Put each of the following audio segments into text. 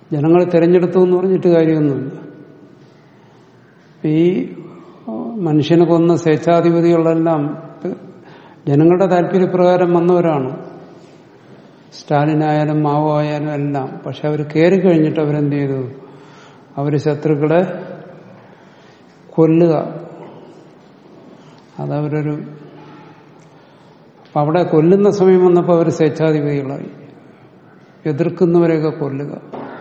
ജനങ്ങൾ തിരഞ്ഞെടുത്തു എന്ന് പറഞ്ഞിട്ട് കാര്യമൊന്നുമില്ല ഈ മനുഷ്യനെ കൊന്ന സ്വേച്ഛാധിപതികളെല്ലാം ജനങ്ങളുടെ താല്പര്യപ്രകാരം വന്നവരാണ് സ്റ്റാലിനായാലും മാവോ ആയാലും എല്ലാം പക്ഷെ അവർ കയറി കഴിഞ്ഞിട്ട് അവരെന്ത് ചെയ്തു അവർ ശത്രുക്കളെ കൊല്ലുക അതവരൊരു അപ്പൊ അവിടെ കൊല്ലുന്ന സമയം വന്നപ്പോൾ അവർ സ്വേച്ഛാധിപതികളായി എതിർക്കുന്നവരെയൊക്കെ കൊല്ലുക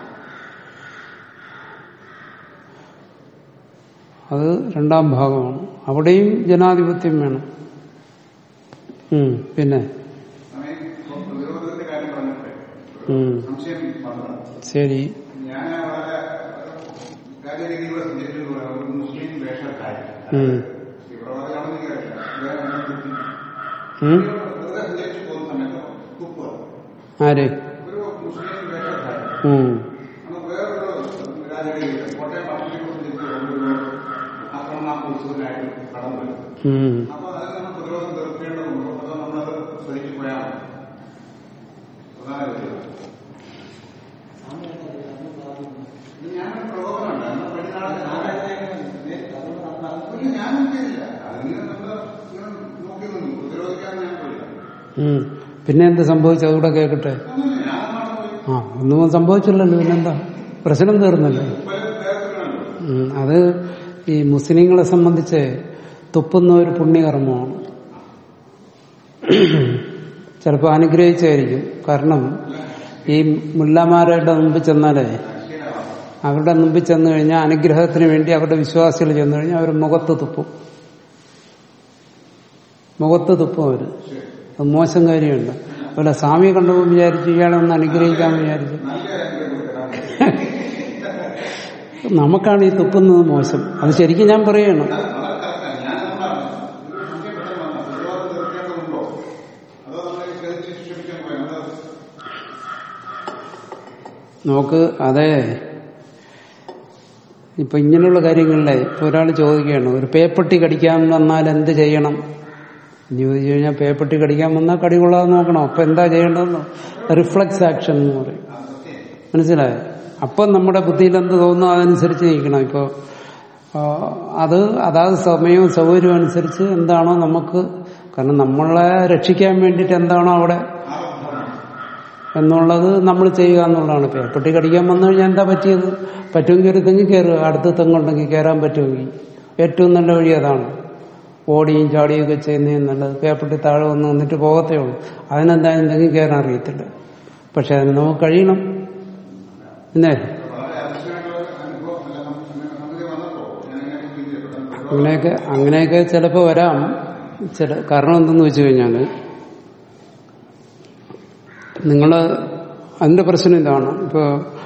അത് രണ്ടാം ഭാഗമാണ് അവിടെയും ജനാധിപത്യം വേണം ഉം, പിന്നെ സമയം ഇപ്പം പ്രതിരോധത്തിന്റെ കാര്യം പറഞ്ഞപ്പോഴേ ഉം, സംശയം വന്നതാണ് ശരി ഞാൻ വളരെ കാര്യരീതിയിലൂടെ സഞ്ചരിച്ചെന്ന് പറയാം ഒരു മുസ്ലിം വേഷക്കാരൻ ഉം, ഈ പ്രവാചകനാണെന്ന് എനിക്കറിയില്ല അദ്ദേഹം എന്നെ കുത്തി. ഉം. വെറുതെ സഞ്ചരിച്ചു പോകുന്ന സമയത്ത് തുപ്പുക ആര് ഒരു മുസ്ലിം വേഷക്കാരൻ ഉം, അന്ന് വേറൊരു രാജകീയ കോട്ടയം പട്ടണത്തിൽ സഞ്ചരിച്ച് ഒരു ആക്രമണാത്മകനായിട്ട് കടന്നു വരും ഉം. അപ്പൊ അതിൽ നമ്മൾ പ്രതിരോധം തീർക്കേണ്ടതുണ്ടോ അതോ നമ്മളത് ശ്രമിച്ചു പോയാൽ മതി? പ്രധാന കാര്യം ഇത് ഞാനൊരു പ്രകോപനമുണ്ട് അന്ന് പെരുന്നാളിന് ഇല്ല, ഞാനും ചെയ്തില്ല അതിങ്ങനെ നമ്മൾ ഇങ്ങനെ നോക്കി നിന്നു പ്രതിരോധിക്കാൻ ഞാൻ പോയില്ല ഉം. പിന്നെ എന്ത് സംഭവിച്ചു അതുകൂടെ കേൾക്കട്ടെ ഒന്നുമില്ല ഞാൻ അങ്ങോട്ട് പോയി ആ ഒന്നും സംഭവിച്ചില്ലല്ലോ പിന്നെന്താ പ്രശ്നം തീർന്നല്ലോ പല നേരത്തിലുണ്ടല്ലോ ഉം, അത് ഈ മുസ്ലിങ്ങളെ സംബന്ധിച്ച് തുപ്പുന്ന ഒരു പുണ്യകർമ്മമാണ് ചിലപ്പോൾ അനുഗ്രഹിച്ചായിരിക്കും കാരണം ഈ മുല്ലമാരുടെ മുമ്പിൽ ചെന്നാലേ അവരുടെ മുമ്പിൽ ചെന്നു കഴിഞ്ഞാൽ അനുഗ്രഹത്തിന് വേണ്ടി അവരുടെ വിശ്വാസികൾ ചെന്നു കഴിഞ്ഞാൽ അവർ മുഖത്ത് തുപ്പും മുഖത്ത് തുപ്പും അവര് അത് മോശം കാര്യമുണ്ട് അതുപോലെ സ്വാമി കണ്ടപ്പോൾ വിചാരിച്ചു ഇയാളെ ഒന്ന് അനുഗ്രഹിക്കാൻ വിചാരിച്ചു നമുക്കാണ് ഈ തുപ്പുന്നത് മോശം അത് ശരിക്കും ഞാൻ പറയണം നോക്ക് അതെ ഇപ്പൊ ഇങ്ങനെയുള്ള കാര്യങ്ങളിലെ ഇപ്പൊ ഒരാൾ ചോദിക്കുകയാണ് ഒരു പേപ്പട്ടി കടിക്കാൻ വന്നാൽ എന്ത് ചെയ്യണം എന്ന് ചോദിച്ചു കഴിഞ്ഞാൽ പേപ്പട്ടി കടിക്കാൻ വന്നാൽ കടി കൊള്ളാതെ നോക്കണം അപ്പൊ എന്താ ചെയ്യേണ്ടതെന്ന് റിഫ്ലക്സ് ആക്ഷൻ എന്ന് പറയും മനസ്സിലായോ അപ്പം നമ്മുടെ ബുദ്ധിയിൽ എന്ത് തോന്നുന്നു അതനുസരിച്ച് ചെയ്യണം ഇപ്പോൾ അത് അതാത് സമയവും സൗകര്യവും അനുസരിച്ച് എന്താണോ നമുക്ക് കാരണം നമ്മളെ രക്ഷിക്കാൻ വേണ്ടിയിട്ട് എന്താണോ അവിടെ എന്നുള്ളത് നമ്മൾ ചെയ്യുക എന്നുള്ളതാണ് പേപ്പട്ടി കടിക്കാൻ വന്നു കഴിഞ്ഞാൽ എന്താ പറ്റിയത് പറ്റുമെങ്കിൽ ഒരു തെങ്ങ് കയറുക അടുത്ത് തെങ്ങുണ്ടെങ്കിൽ കയറാൻ പറ്റുമെങ്കിൽ ഏറ്റവും നല്ല വഴി അതാണ് ഓടിയും ചാടിയും ഒക്കെ ചെയ്യുന്നതിന് നല്ലത് പേപ്പട്ടി താഴെ വന്ന് വന്നിട്ട് പോകത്തേ ഉള്ളൂ അതിനെന്തായാലും തെങ്ങ് കയറാൻ അറിയത്തില്ല പക്ഷെ അതിന് നമുക്ക് കഴിയണം പിന്നെ അങ്ങനെയൊക്കെ അങ്ങനെയൊക്കെ ചിലപ്പോൾ വരാം ചില കാരണം എന്തെന്ന് വെച്ച് കഴിഞ്ഞാൽ നിങ്ങൾ അതിന്റെ പ്രശ്നം ഇതാണ് ഇപ്പോൾ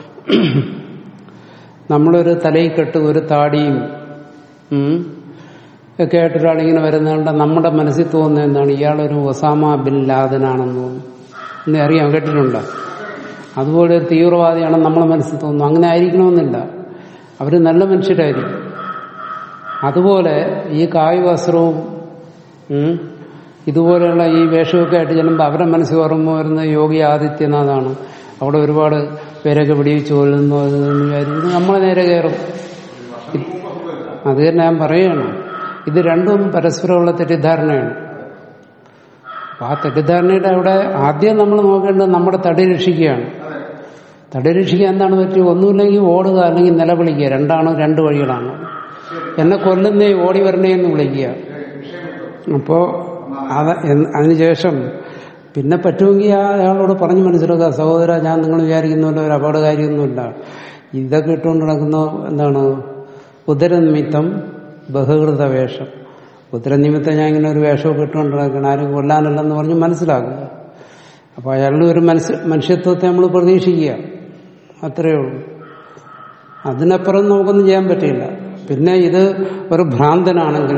നമ്മളൊരു തലയിൽ കെട്ട് ഒരു താടിയും ഉം, ഒക്കെ ആയിട്ട് ഒരാളിങ്ങനെ വരുന്നതുകൊണ്ട് നമ്മുടെ മനസ്സിൽ തോന്നുന്നത് എന്താണ് ഇയാളൊരു ഒസാമ ബിൻ ലാദനാണെന്ന് തോന്നുന്നു എന്നെ അറിയാം കേട്ടിട്ടുണ്ടോ അതുപോലെ ഒരു തീവ്രവാദിയാണെന്ന് നമ്മളെ മനസ്സിൽ തോന്നുന്നു അങ്ങനെ ആയിരിക്കണമെന്നില്ല അവർ നല്ല മനുഷ്യരായിരിക്കും അതുപോലെ ഈ കായ് വസ്ത്രവും ഉം, ഇതുപോലെയുള്ള ഈ വേഷമൊക്കെ ആയിട്ട് ചെല്ലുമ്പോൾ അവരുടെ മനസ്സിൽ ഓർമ്മ വരുന്ന യോഗി ആദിത്യനാഥാണ് അവിടെ ഒരുപാട് പേരൊക്കെ വെടിവെച്ച് കൊല്ലുന്നു അത് എന്ന് വിചാരിക്കുന്നു നമ്മളെ നേരെ കയറും അത് തന്നെ ഞാൻ പറയുകയാണ് ഇത് രണ്ടും പരസ്പരമുള്ള തെറ്റിദ്ധാരണയാണ് അപ്പൊ ആ തെറ്റിദ്ധാരണയുടെ അവിടെ ആദ്യം നമ്മൾ നോക്കേണ്ടത് നമ്മുടെ തടി രക്ഷിക്കുകയാണ് തടി രക്ഷിക്കാൻ എന്താണ് പറ്റുക ഒന്നുമില്ലെങ്കിൽ ഓടുക അല്ലെങ്കിൽ നിലവിളിക്കുക രണ്ടാണ് രണ്ട് വഴികളാണ് എന്നെ കൊല്ലുന്നേ ഓടി വരണേ എന്ന് വിളിക്കുക അപ്പോ അത് എന്ന് അതിനുശേഷം പിന്നെ പറ്റുമെങ്കിൽ ആ അയാളോട് പറഞ്ഞു മനസ്സിലാക്കുക സഹോദര ഞാൻ നിങ്ങൾ വിചാരിക്കുന്ന ഒരു അപകടകാരിയൊന്നുമില്ല ഇതൊക്കെ ഇട്ടുകൊണ്ട് നടക്കുന്ന എന്താണ് ഉദരനിമിത്തം ബഹുകൃത വേഷം ഉദരനിമിത്തം ഞാൻ ഇങ്ങനെ ഒരു വേഷമൊക്കെ ഇട്ടുകൊണ്ട് നടക്കണം ആരും കൊല്ലാനല്ലെന്ന് പറഞ്ഞ് മനസ്സിലാക്കുക അപ്പൊ അയാളുടെ ഒരു മനസ്സ് മനുഷ്യത്വത്തെ നമ്മൾ പ്രതീക്ഷിക്കുക അത്രയേ ഉള്ളൂ അതിനപ്പുറം നമുക്കൊന്നും ചെയ്യാൻ പറ്റില്ല പിന്നെ ഇത് ഒരു ഭ്രാന്തനാണെങ്കിൽ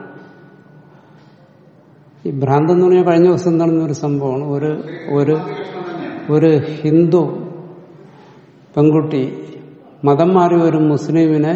ഈ ഭ്രാന്തം എന്ന് പറഞ്ഞാൽ കഴിഞ്ഞ ദിവസം നടന്ന ഒരു സംഭവമാണ് ഒരു ഒരു ഒരു ഹിന്ദു പെൺകുട്ടി മതം മാറി ഒരു മുസ്ലിമിനെ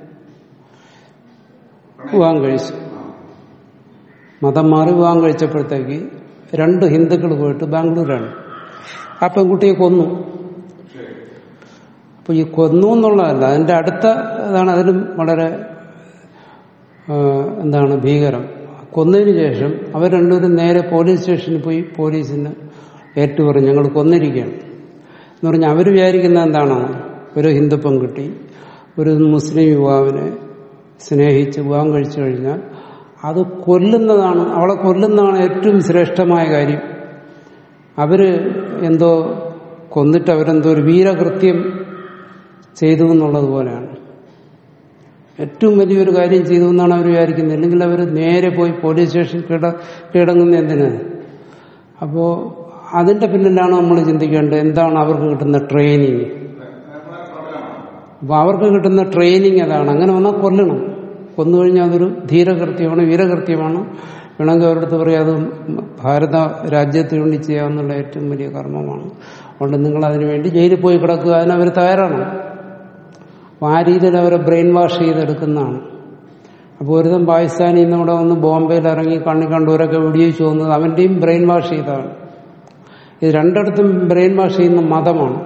വിവാഹം കഴിച്ചു മതം മാറി വിവാഹം കഴിച്ചപ്പോഴത്തേക്ക് രണ്ട് ഹിന്ദുക്കൾ പോയിട്ട് ബാംഗ്ലൂരാണ് ആ പെൺകുട്ടിയെ കൊന്നു അപ്പൊ ഈ കൊന്നു എന്നുള്ളതല്ല അതിന്റെ അടുത്ത ഇതാണ് അതിലും വളരെ ആ, എന്താണ് ഭീകരം കൊന്നതിന് ശേഷം അവർ രണ്ടുപേരും നേരെ പോലീസ് സ്റ്റേഷനിൽ പോയി പോലീസിന് ഏറ്റുപറഞ്ഞു ഞങ്ങൾ കൊന്നിരിക്കുകയാണ് എന്ന് പറഞ്ഞാൽ അവർ വിചാരിക്കുന്നത് എന്താണ് ഒരു ഹിന്ദു പെൺകുട്ടി ഒരു മുസ്ലിം യുവാവിനെ സ്നേഹിച്ച് വിവാഹം കഴിച്ചു കഴിഞ്ഞാൽ അത് കൊല്ലുന്നതാണ് അവളെ കൊല്ലുന്നതാണ് ഏറ്റവും ശ്രേഷ്ഠമായ കാര്യം അവര് എന്തോ കൊന്നിട്ട് അവരെന്തോ ഒരു വീരകൃത്യം ചെയ്തു എന്നുള്ളത് പോലെയാണ് ഏറ്റവും വലിയൊരു കാര്യം ചെയ്തു എന്നാണ് അവർ വിചാരിക്കുന്നത് അല്ലെങ്കിൽ അവർ നേരെ പോയി പോലീസ് സ്റ്റേഷൻ കീഴ കീഴടങ്ങുന്ന എന്തിന് അപ്പോ അതിന്റെ പിന്നിലാണ് നമ്മൾ ചിന്തിക്കേണ്ടത് എന്താണ് അവർക്ക് കിട്ടുന്ന ട്രെയിനിങ് അപ്പൊ അവർക്ക് കിട്ടുന്ന ട്രെയിനിങ് അതാണ് അങ്ങനെ വന്നാൽ കൊല്ലണം കൊന്നു കഴിഞ്ഞാൽ അതൊരു ധീരകൃത്യമാണ് വീരകൃത്യമാണ് വേണമെങ്കിൽ അവരുടെ പറയാം അത് ഭാരത രാജ്യത്തിന് വേണ്ടി ചെയ്യാവുന്ന ഏറ്റവും വലിയ കർമ്മമാണ് അതുകൊണ്ട് നിങ്ങൾ അതിനു വേണ്ടി ജയിലിൽ പോയി കിടക്കുക അതിനവർ തയ്യാറാണ് അപ്പൊ ആ രീതിയിൽ അവരെ ബ്രെയിൻ വാഷ് ചെയ്തെടുക്കുന്നതാണ് അപ്പോൾ ഒരുതം പാകിസ്ഥാനിൽ നിന്ന് ഇവിടെ വന്ന് ബോംബെയിൽ ഇറങ്ങി കണ്ണി കണ്ടൂരൊക്കെ വെടിവെച്ച് പോകുന്നത് അവന്റെയും ബ്രെയിൻ വാഷ് ചെയ്താണ് ഇത് രണ്ടിടത്തും ബ്രെയിൻ വാഷ് ചെയ്യുന്ന മതമാണ്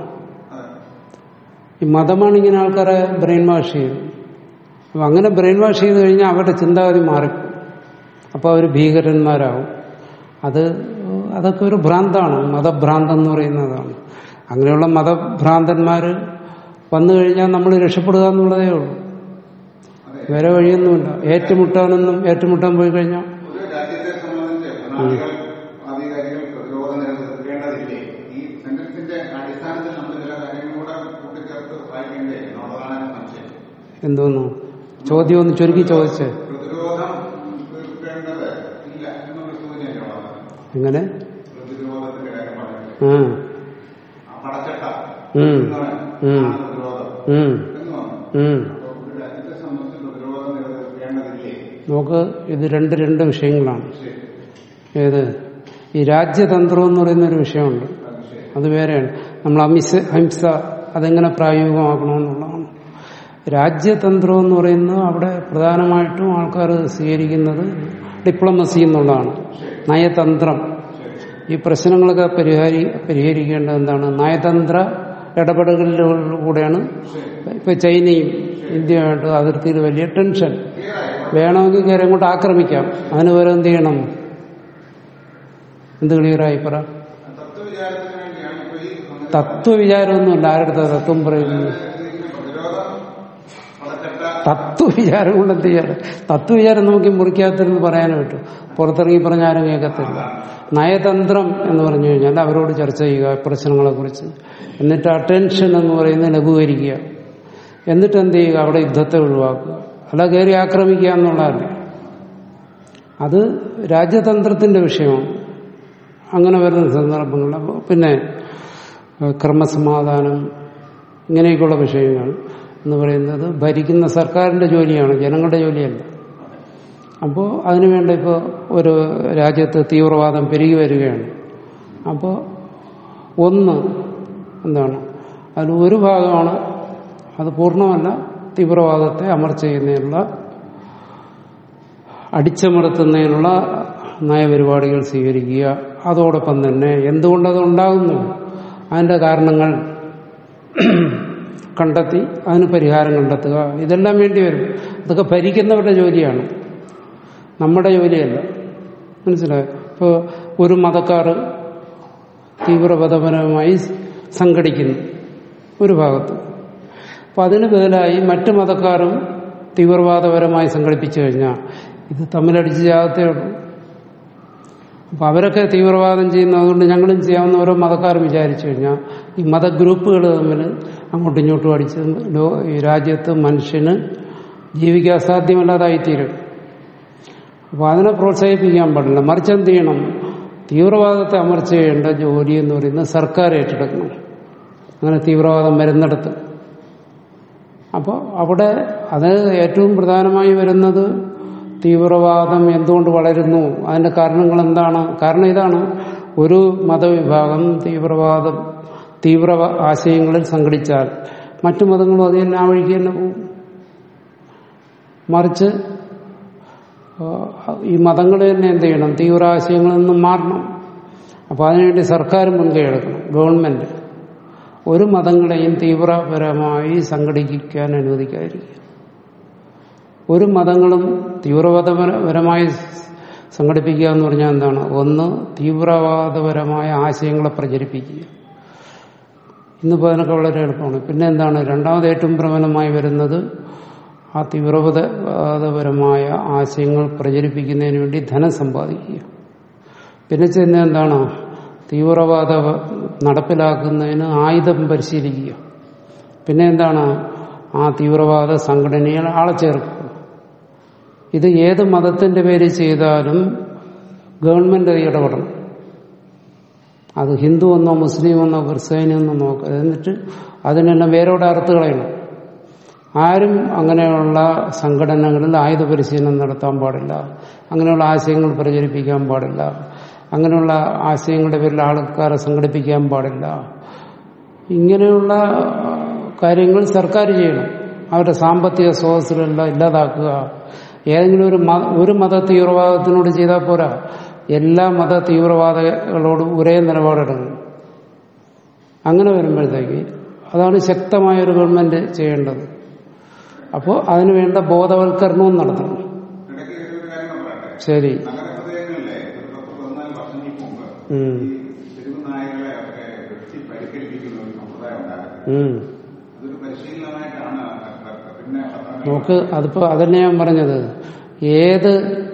ഈ മതമാണ് ഇങ്ങനെ ആൾക്കാരെ ബ്രെയിൻ വാഷ് ചെയ്യുന്നത് അപ്പൊ അങ്ങനെ ബ്രെയിൻ വാഷ് ചെയ്ത് കഴിഞ്ഞാൽ അവരുടെ ചിന്താഗതി മാറി അപ്പോൾ അവർ ഭീകരന്മാരാവും അത് അതൊക്കെ ഒരു ഭ്രാന്താണ് മതഭ്രാന്തം എന്ന് പറയുന്നതാണ് അങ്ങനെയുള്ള മതഭ്രാന്തന്മാർ വന്നു കഴിഞ്ഞാൽ നമ്മൾ രക്ഷപ്പെടുക എന്നുള്ളതേ ഉള്ളൂ വേറെ വഴിയൊന്നുമില്ല ഏറ്റുമുട്ടാനൊന്നും ഏറ്റുമുട്ടാൻ പോയി കഴിഞ്ഞാൽ ഒരു രാജ്യത്തെ സംബന്ധിച്ച് ഭരണാധികൾ അധികാരികൾ പ്രതിരോധ നില നിർത്തേണ്ടതില്ലേ ഈ സെന്റൻസിന്റെ അടിസ്ഥാനത്തിൽ നമ്മൾ ചില കാര്യങ്ങൾ കൂടെ കൂട്ടിച്ചേർത്ത് വായിക്കേണ്ടേ എന്നുള്ളതാണ് എന്റെ സംശയം എന്തോന്നു ചോദ്യം ഒന്ന് ചുരുക്കി ചോദിച്ചേ പ്രതിരോധം തീർക്കേണ്ടത് ഇല്ല എന്നുള്ള സൂചനയല്ലേ ഉള്ളത് എങ്ങനെ പ്രതിരോധത്തിന്റെ കാര്യം പറഞ്ഞത് ആ ആ പടച്ചട്ട ഉം. എന്നവൻ ഉം. ആണ് പ്രതിരോധം ഉം എന്ന് പറഞ്ഞു ഉം അപ്പോൾ ഒരു രാജ്യത്തെ സംബന്ധിച്ച് പ്രതിരോധം നിലനിർത്തേണ്ടതില്ലേ നമുക്ക് ഇത് രണ്ട് രണ്ട് വിഷയങ്ങളാണ് ശരി ഏത് ഈ രാജ്യതന്ത്രം എന്ന് പറയുന്ന ഒരു വിഷയമുണ്ട് അത് ശരി അത് വേറെയാണ് നമ്മൾ അമിസ അഹിംസ അതെങ്ങനെ പ്രായോഗികമാക്കണമെന്നുള്ളതാണ് രാജ്യതന്ത്രം എന്ന് പറയുന്നത് അവിടെ പ്രധാനമായിട്ടും ആൾക്കാർ സ്വീകരിക്കുന്നത് ഡിപ്ലോമസി എന്നുള്ളതാണ് നയതന്ത്രം ഈ പ്രശ്നങ്ങളൊക്കെ പരിഹാരി പരിഹരിക്കേണ്ടത് എന്താണ് നയതന്ത്ര ഇടപെടലുകളിലൂടെയാണ് ഇപ്പൊ ചൈനയും ഇന്ത്യയുമായിട്ട് അതിർത്തിയിൽ വലിയ ടെൻഷൻ വേണമെങ്കിൽ കയറി അങ്ങോട്ട് ആക്രമിക്കാം അതിന് പകരം എന്ത് ചെയ്യണം എന്ത് ക്ലിയറായി പറ തത്വവിചാരത്തിന് വേണ്ടിയാണ് ഇപ്പൊ ഈ സംഗതി തത്വവിചാരമൊന്നുമില്ല ആരുടെ തത്വം പറയുന്നത് ഇതിന് പ്രതിരോധം പടച്ചട്ട തത്വവിചാരം കൊണ്ട് എന്ത് ചെയ്യാറ് തത്വവിചാരം നമുക്ക് ഈ മുറിക്കാത്തിരുന്ന് പറയാനേ പറ്റൂ പുറത്തിറങ്ങി പറഞ്ഞാലും കേൾക്കത്തില്ല നയതന്ത്രം എന്ന് പറഞ്ഞു കഴിഞ്ഞാൽ അവരോട് ചർച്ച ചെയ്യുക പ്രശ്നങ്ങളെ കുറിച്ച് എന്നിട്ട് അറ്റൻഷൻ എന്ന് പറയുന്നത് ലഘൂകരിക്കുക എന്നിട്ട് എന്ത് ചെയ്യുക അവിടെ യുദ്ധത്തെ ഒഴിവാക്കുക അല്ല കയറി ആക്രമിക്കുക എന്നുള്ളതല്ല അത് രാജ്യതന്ത്രത്തിന്റെ വിഷയമാണ് അങ്ങനെ വരുന്ന സന്ദർഭങ്ങൾ അപ്പൊ പിന്നെ ഏഹ്, ക്രമസമാധാനം ഇങ്ങനെയൊക്കെയുള്ള വിഷയങ്ങൾ എന്ന് പറയുന്നത് ഭരിക്കുന്ന സർക്കാരിന്റെ ജോലിയാണ് ജനങ്ങളുടെ ജോലിയല്ല അപ്പോൾ അതിനുവേണ്ട ഇപ്പോൾ ഒരു രാജ്യത്ത് തീവ്രവാദം പെരുകി വരികയാണ് അപ്പോൾ ഒന്ന് എന്താണ് അതിൽ ഒരു ഭാഗമാണ് അത് പൂർണ്ണമല്ല തീവ്രവാദത്തെ അമർച്ച ചെയ്യുന്നതിനുള്ള അടിച്ചമർത്തുന്നതിനുള്ള നയപരിപാടികൾ സ്വീകരിക്കുക അതോടൊപ്പം തന്നെ എന്തുകൊണ്ടത് ഉണ്ടാകുന്നു അതിന്റെ കാരണങ്ങൾ കണ്ടെത്തി അതിന് പരിഹാരം കണ്ടെത്തുക ഇതെല്ലാം വേണ്ടി വരും അതൊക്കെ ഭരിക്കുന്നവരുടെ ജോലിയാണ് നമ്മുടെ ജോലിയല്ല മനസ്സിലായോ ഇപ്പോൾ ഒരു മതക്കാർ തീവ്രമതപരമായി സംഘടിക്കുന്നു ഒരു ഭാഗത്ത് അപ്പൊ അതിന് ബദലായി മറ്റു മതക്കാരും തീവ്രവാദപരമായി സംഘടിപ്പിച്ചു കഴിഞ്ഞാൽ ഇത് തമ്മിലടിച്ച് ചാകത്തേ ഉള്ളൂ അപ്പൊ അവരൊക്കെ തീവ്രവാദം ചെയ്യുന്നതുകൊണ്ട് ഞങ്ങളും ചെയ്യാവുന്ന ഓരോ മതക്കാരും വിചാരിച്ചു കഴിഞ്ഞാൽ ഈ മതഗ്രൂപ്പുകൾ തമ്മിൽ അങ്ങോട്ടും ഇങ്ങോട്ടും അടിച്ച് ലോ- ഈ രാജ്യത്ത് മനുഷ്യന് ജീവിക്കാൻ അസാധ്യമല്ലാതായിത്തീരും അപ്പൊ അതിനെ പ്രോത്സാഹിപ്പിക്കാൻ പാടില്ല മറിച്ച് എന്ത് ചെയ്യണം തീവ്രവാദത്തെ അമർച്ച ചെയ്യേണ്ട ജോലി എന്ന് പറയുന്നത് സർക്കാർ ഏറ്റെടുക്കണം അങ്ങനെ തീവ്രവാദം വരുന്നിടത്ത് അപ്പോൾ അവിടെ അത് ഏറ്റവും പ്രധാനമായി വരുന്നത് തീവ്രവാദം എന്തുകൊണ്ട് വളരുന്നു അതിന്റെ കാരണങ്ങൾ എന്താണ് കാരണം ഇതാണ് ഒരു മതവിഭാഗം തീവ്രവാദം തീവ്ര ആശയങ്ങളിൽ സംഘടിച്ചാൽ മറ്റു മതങ്ങളും അത് തന്നെ ആ വഴിക്ക് തന്നെ പോകും മറിച്ച് ഈ മതങ്ങൾ തന്നെ എന്ത് ചെയ്യണം തീവ്ര ആശയങ്ങളിൽ നിന്നും മാറണം അപ്പോൾ അതിനുവേണ്ടി സർക്കാർ മുൻകൈ എടുക്കണം ഗവൺമെന്റ് ഒരു മതങ്ങളെയും തീവ്രപരമായി സംഘടിക്കാൻ അനുവദിക്കാതിരിക്കുക ഒരു മതങ്ങളും തീവ്രവാദപരമായി സംഘടിപ്പിക്കുക എന്ന് പറഞ്ഞാൽ എന്താണ് ഒന്ന് തീവ്രവാദപരമായ ആശയങ്ങളെ പ്രചരിപ്പിക്കുക ഇന്നിപ്പോൾ അതിനൊക്കെ വളരെ എളുപ്പമാണ് പിന്നെ എന്താണ് രണ്ടാമത് ഏറ്റവും പ്രബലമായി വരുന്നത് ആ തീവ്രവാദപരമായ ആശയങ്ങൾ പ്രചരിപ്പിക്കുന്നതിന് വേണ്ടി ധനം സമ്പാദിക്കുക പിന്നെ ചെയ്യുന്നത് എന്താണ് തീവ്രവാദ നടപ്പിലാക്കുന്നതിന് ആയുധം പരിശീലിക്കുക പിന്നെ എന്താണ് ആ തീവ്രവാദ സംഘടനയിൽ ആളെ ചേർക്കുക ഇത് ഏത് മതത്തിന്റെ പേര് ചെയ്താലും ഗവൺമെന്റ് അത് ഇടപെടണം അത് ഹിന്ദു എന്നോ മുസ്ലിം എന്നോ ക്രിസ്ത്യാനി എന്നോ നോക്കുക എന്നിട്ട് അതിനെല്ലാം വേരോടെ അറുത്ത് കളയണം ആരും അങ്ങനെയുള്ള സംഘടനകളിൽ ആയുധ പരിശീലനം നടത്താൻ പാടില്ല അങ്ങനെയുള്ള ആശയങ്ങൾ പ്രചരിപ്പിക്കാൻ പാടില്ല അങ്ങനെയുള്ള ആശയങ്ങളുടെ പേരിൽ ആൾക്കാരെ സംഘടിപ്പിക്കാൻ പാടില്ല ഇങ്ങനെയുള്ള കാര്യങ്ങൾ സർക്കാർ ചെയ്യണം അവരുടെ സാമ്പത്തിക സ്രോതസ്സുകളെല്ലാം ഇല്ലാതാക്കുക ഏതെങ്കിലും ഒരു മത ഒരു മത തീവ്രവാദത്തിനോട് ചെയ്താൽ പോരാ എല്ലാ മത തീവ്രവാദികളോടും ഒരേ നിലപാടെടുക്കണം അങ്ങനെ വരുമ്പോഴത്തേക്ക് അതാണ് ശക്തമായ ഒരു ഗവൺമെന്റ് ചെയ്യേണ്ടത് അപ്പോൾ അതിനുവേണ്ട ബോധവൽക്കരണവും നടത്തണം ഇടയ്ക്ക് ഒരു കാര്യം ഞാൻ പറയട്ടെ ശരി നഗരഹൃദയങ്ങളിലെ ഒരു പത്ത് പതിനാല് വർഷങ്ങൾക്ക് മുമ്പ് ഉം. ഈ തെരുവ് നായകളെ ഒക്കെ വെട്ടി പരിക്കേൽപ്പിക്കുന്ന ഒരു സമ്പ്രദായം ഉണ്ടായിരുന്നു ഉം. അതൊരു പരിശീലനമായിട്ടാണ് പിന്നെ പത്രങ്ങൾ നമുക്ക് അതിപ്പോ അതന്നെ ഞാൻ പറഞ്ഞത് ഏത്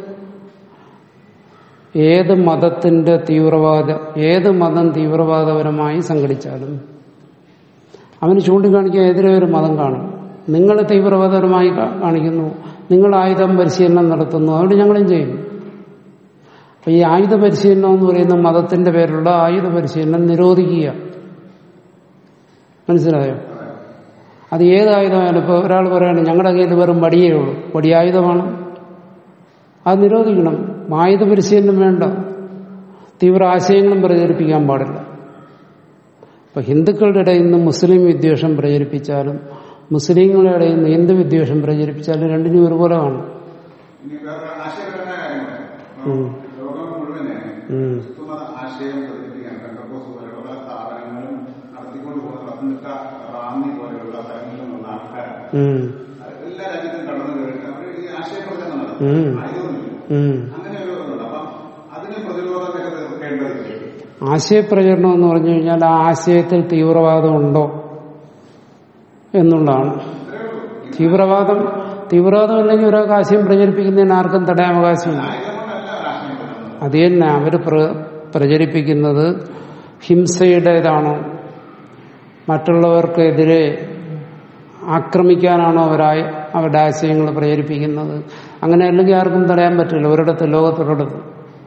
ഏത് മതത്തിന്റെ തീവ്രവാദ ഏത് മതം തീവ്രവാദപരമായി സംഘടിച്ചാലും അവന് ചൂണ്ടിക്കാണിക്കാൻ എതിരെ ഒരു മതം കാണും നിങ്ങൾ തീവ്രവാദപരമായി കാ- കാണിക്കുന്നു നിങ്ങൾ ആയുധം പരിശീലനം നടത്തുന്നു അതുകൊണ്ട് ഞങ്ങളും ചെയ്യും അപ്പൊ ഈ ആയുധ പരിശീലനം എന്ന് പറയുന്ന മതത്തിന്റെ പേരിലുള്ള ആയുധ പരിശീലനം നിരോധിക്കുക മനസ്സിലായോ അത് ഏത് ആയുധമായാലും ഇപ്പൊ ഒരാൾ പറയാണ് ഞങ്ങളുടെ കയ്യിൽ വെറും വടിയേ ഉള്ളൂ വടി ആയുധമാണ് അത് നിരോധിക്കണം ആയുധ പരിശീലനം വേണ്ട തീവ്ര ആശയങ്ങളും പ്രചരിപ്പിക്കാൻ പാടില്ല ഇപ്പൊ ഹിന്ദുക്കളുടെ ഇടയിൽ നിന്ന് മുസ്ലിം വിദ്വേഷം പ്രചരിപ്പിച്ചാലും മുസ്ലിങ്ങളുടെ ഇടയിൽ നിന്ന് ഹിന്ദു വിദ്വേഷം പ്രചരിപ്പിച്ചാലും രണ്ടിനും ഒരുപോലെ കാണും ഇനി വേറെ ആശയപരമായ കാര്യങ്ങൾ ഉം. ലോകം മുഴുവനെ ഉം. ക്രിസ്തുമത ആശയം പ്രചരിപ്പിക്കാൻ പെന്തക്കോസ് പോലെയുള്ള പല സ്ഥാപനങ്ങളും നടത്തിക്കൊണ്ട് പോകുന്ന പത്തനംതിട്ട റാന്നി പോലെയുള്ള സ്ഥലങ്ങളിൽ നിന്നുള്ള ആൾക്കാർ ഉം. എല്ലാ രാജ്യത്തും കടന്നു കയറിയിട്ട് അവർ ഈ ആശയപ്രചരണം ഉം. നടത്തും ആയതൊന്നുമില്ല ഉം. അങ്ങനെ ഒരു ഇതുണ്ട് അപ്പം അതിന് പ്രതിരോധമൊക്കെ തീർക്കേണ്ടതില്ലേ ആശയപ്രചരണം എന്ന് പറഞ്ഞു കഴിഞ്ഞാൽ ആ ആശയത്തിൽ തീവ്രവാദം ഉണ്ടോ എന്നുള്ളതാണ് തീവ്രവാദം തീവ്രവാദം ഇല്ലെങ്കിൽ ഒരാൾക്ക് ആശയം പ്രചരിപ്പിക്കുന്നതിന് ആർക്കും തടയാൻ അവകാശമില്ല ആയുധം കൊണ്ടല്ല അവർ ആശയം പ്രചരണം അത് തന്നെ അവർ പ്രചരിപ്പിക്കുന്നത് ഹിംസയുടേതാണോ മറ്റുള്ളവർക്കെതിരെ ആക്രമിക്കാനാണോ അവരായ അവരുടെ ആശയങ്ങൾ പ്രചരിപ്പിക്കുന്നത് അങ്ങനെ അല്ലെങ്കിൽ ആർക്കും തടയാൻ പറ്റില്ല ഒരിടത്ത് ലോകത്തൊരിടത്ത്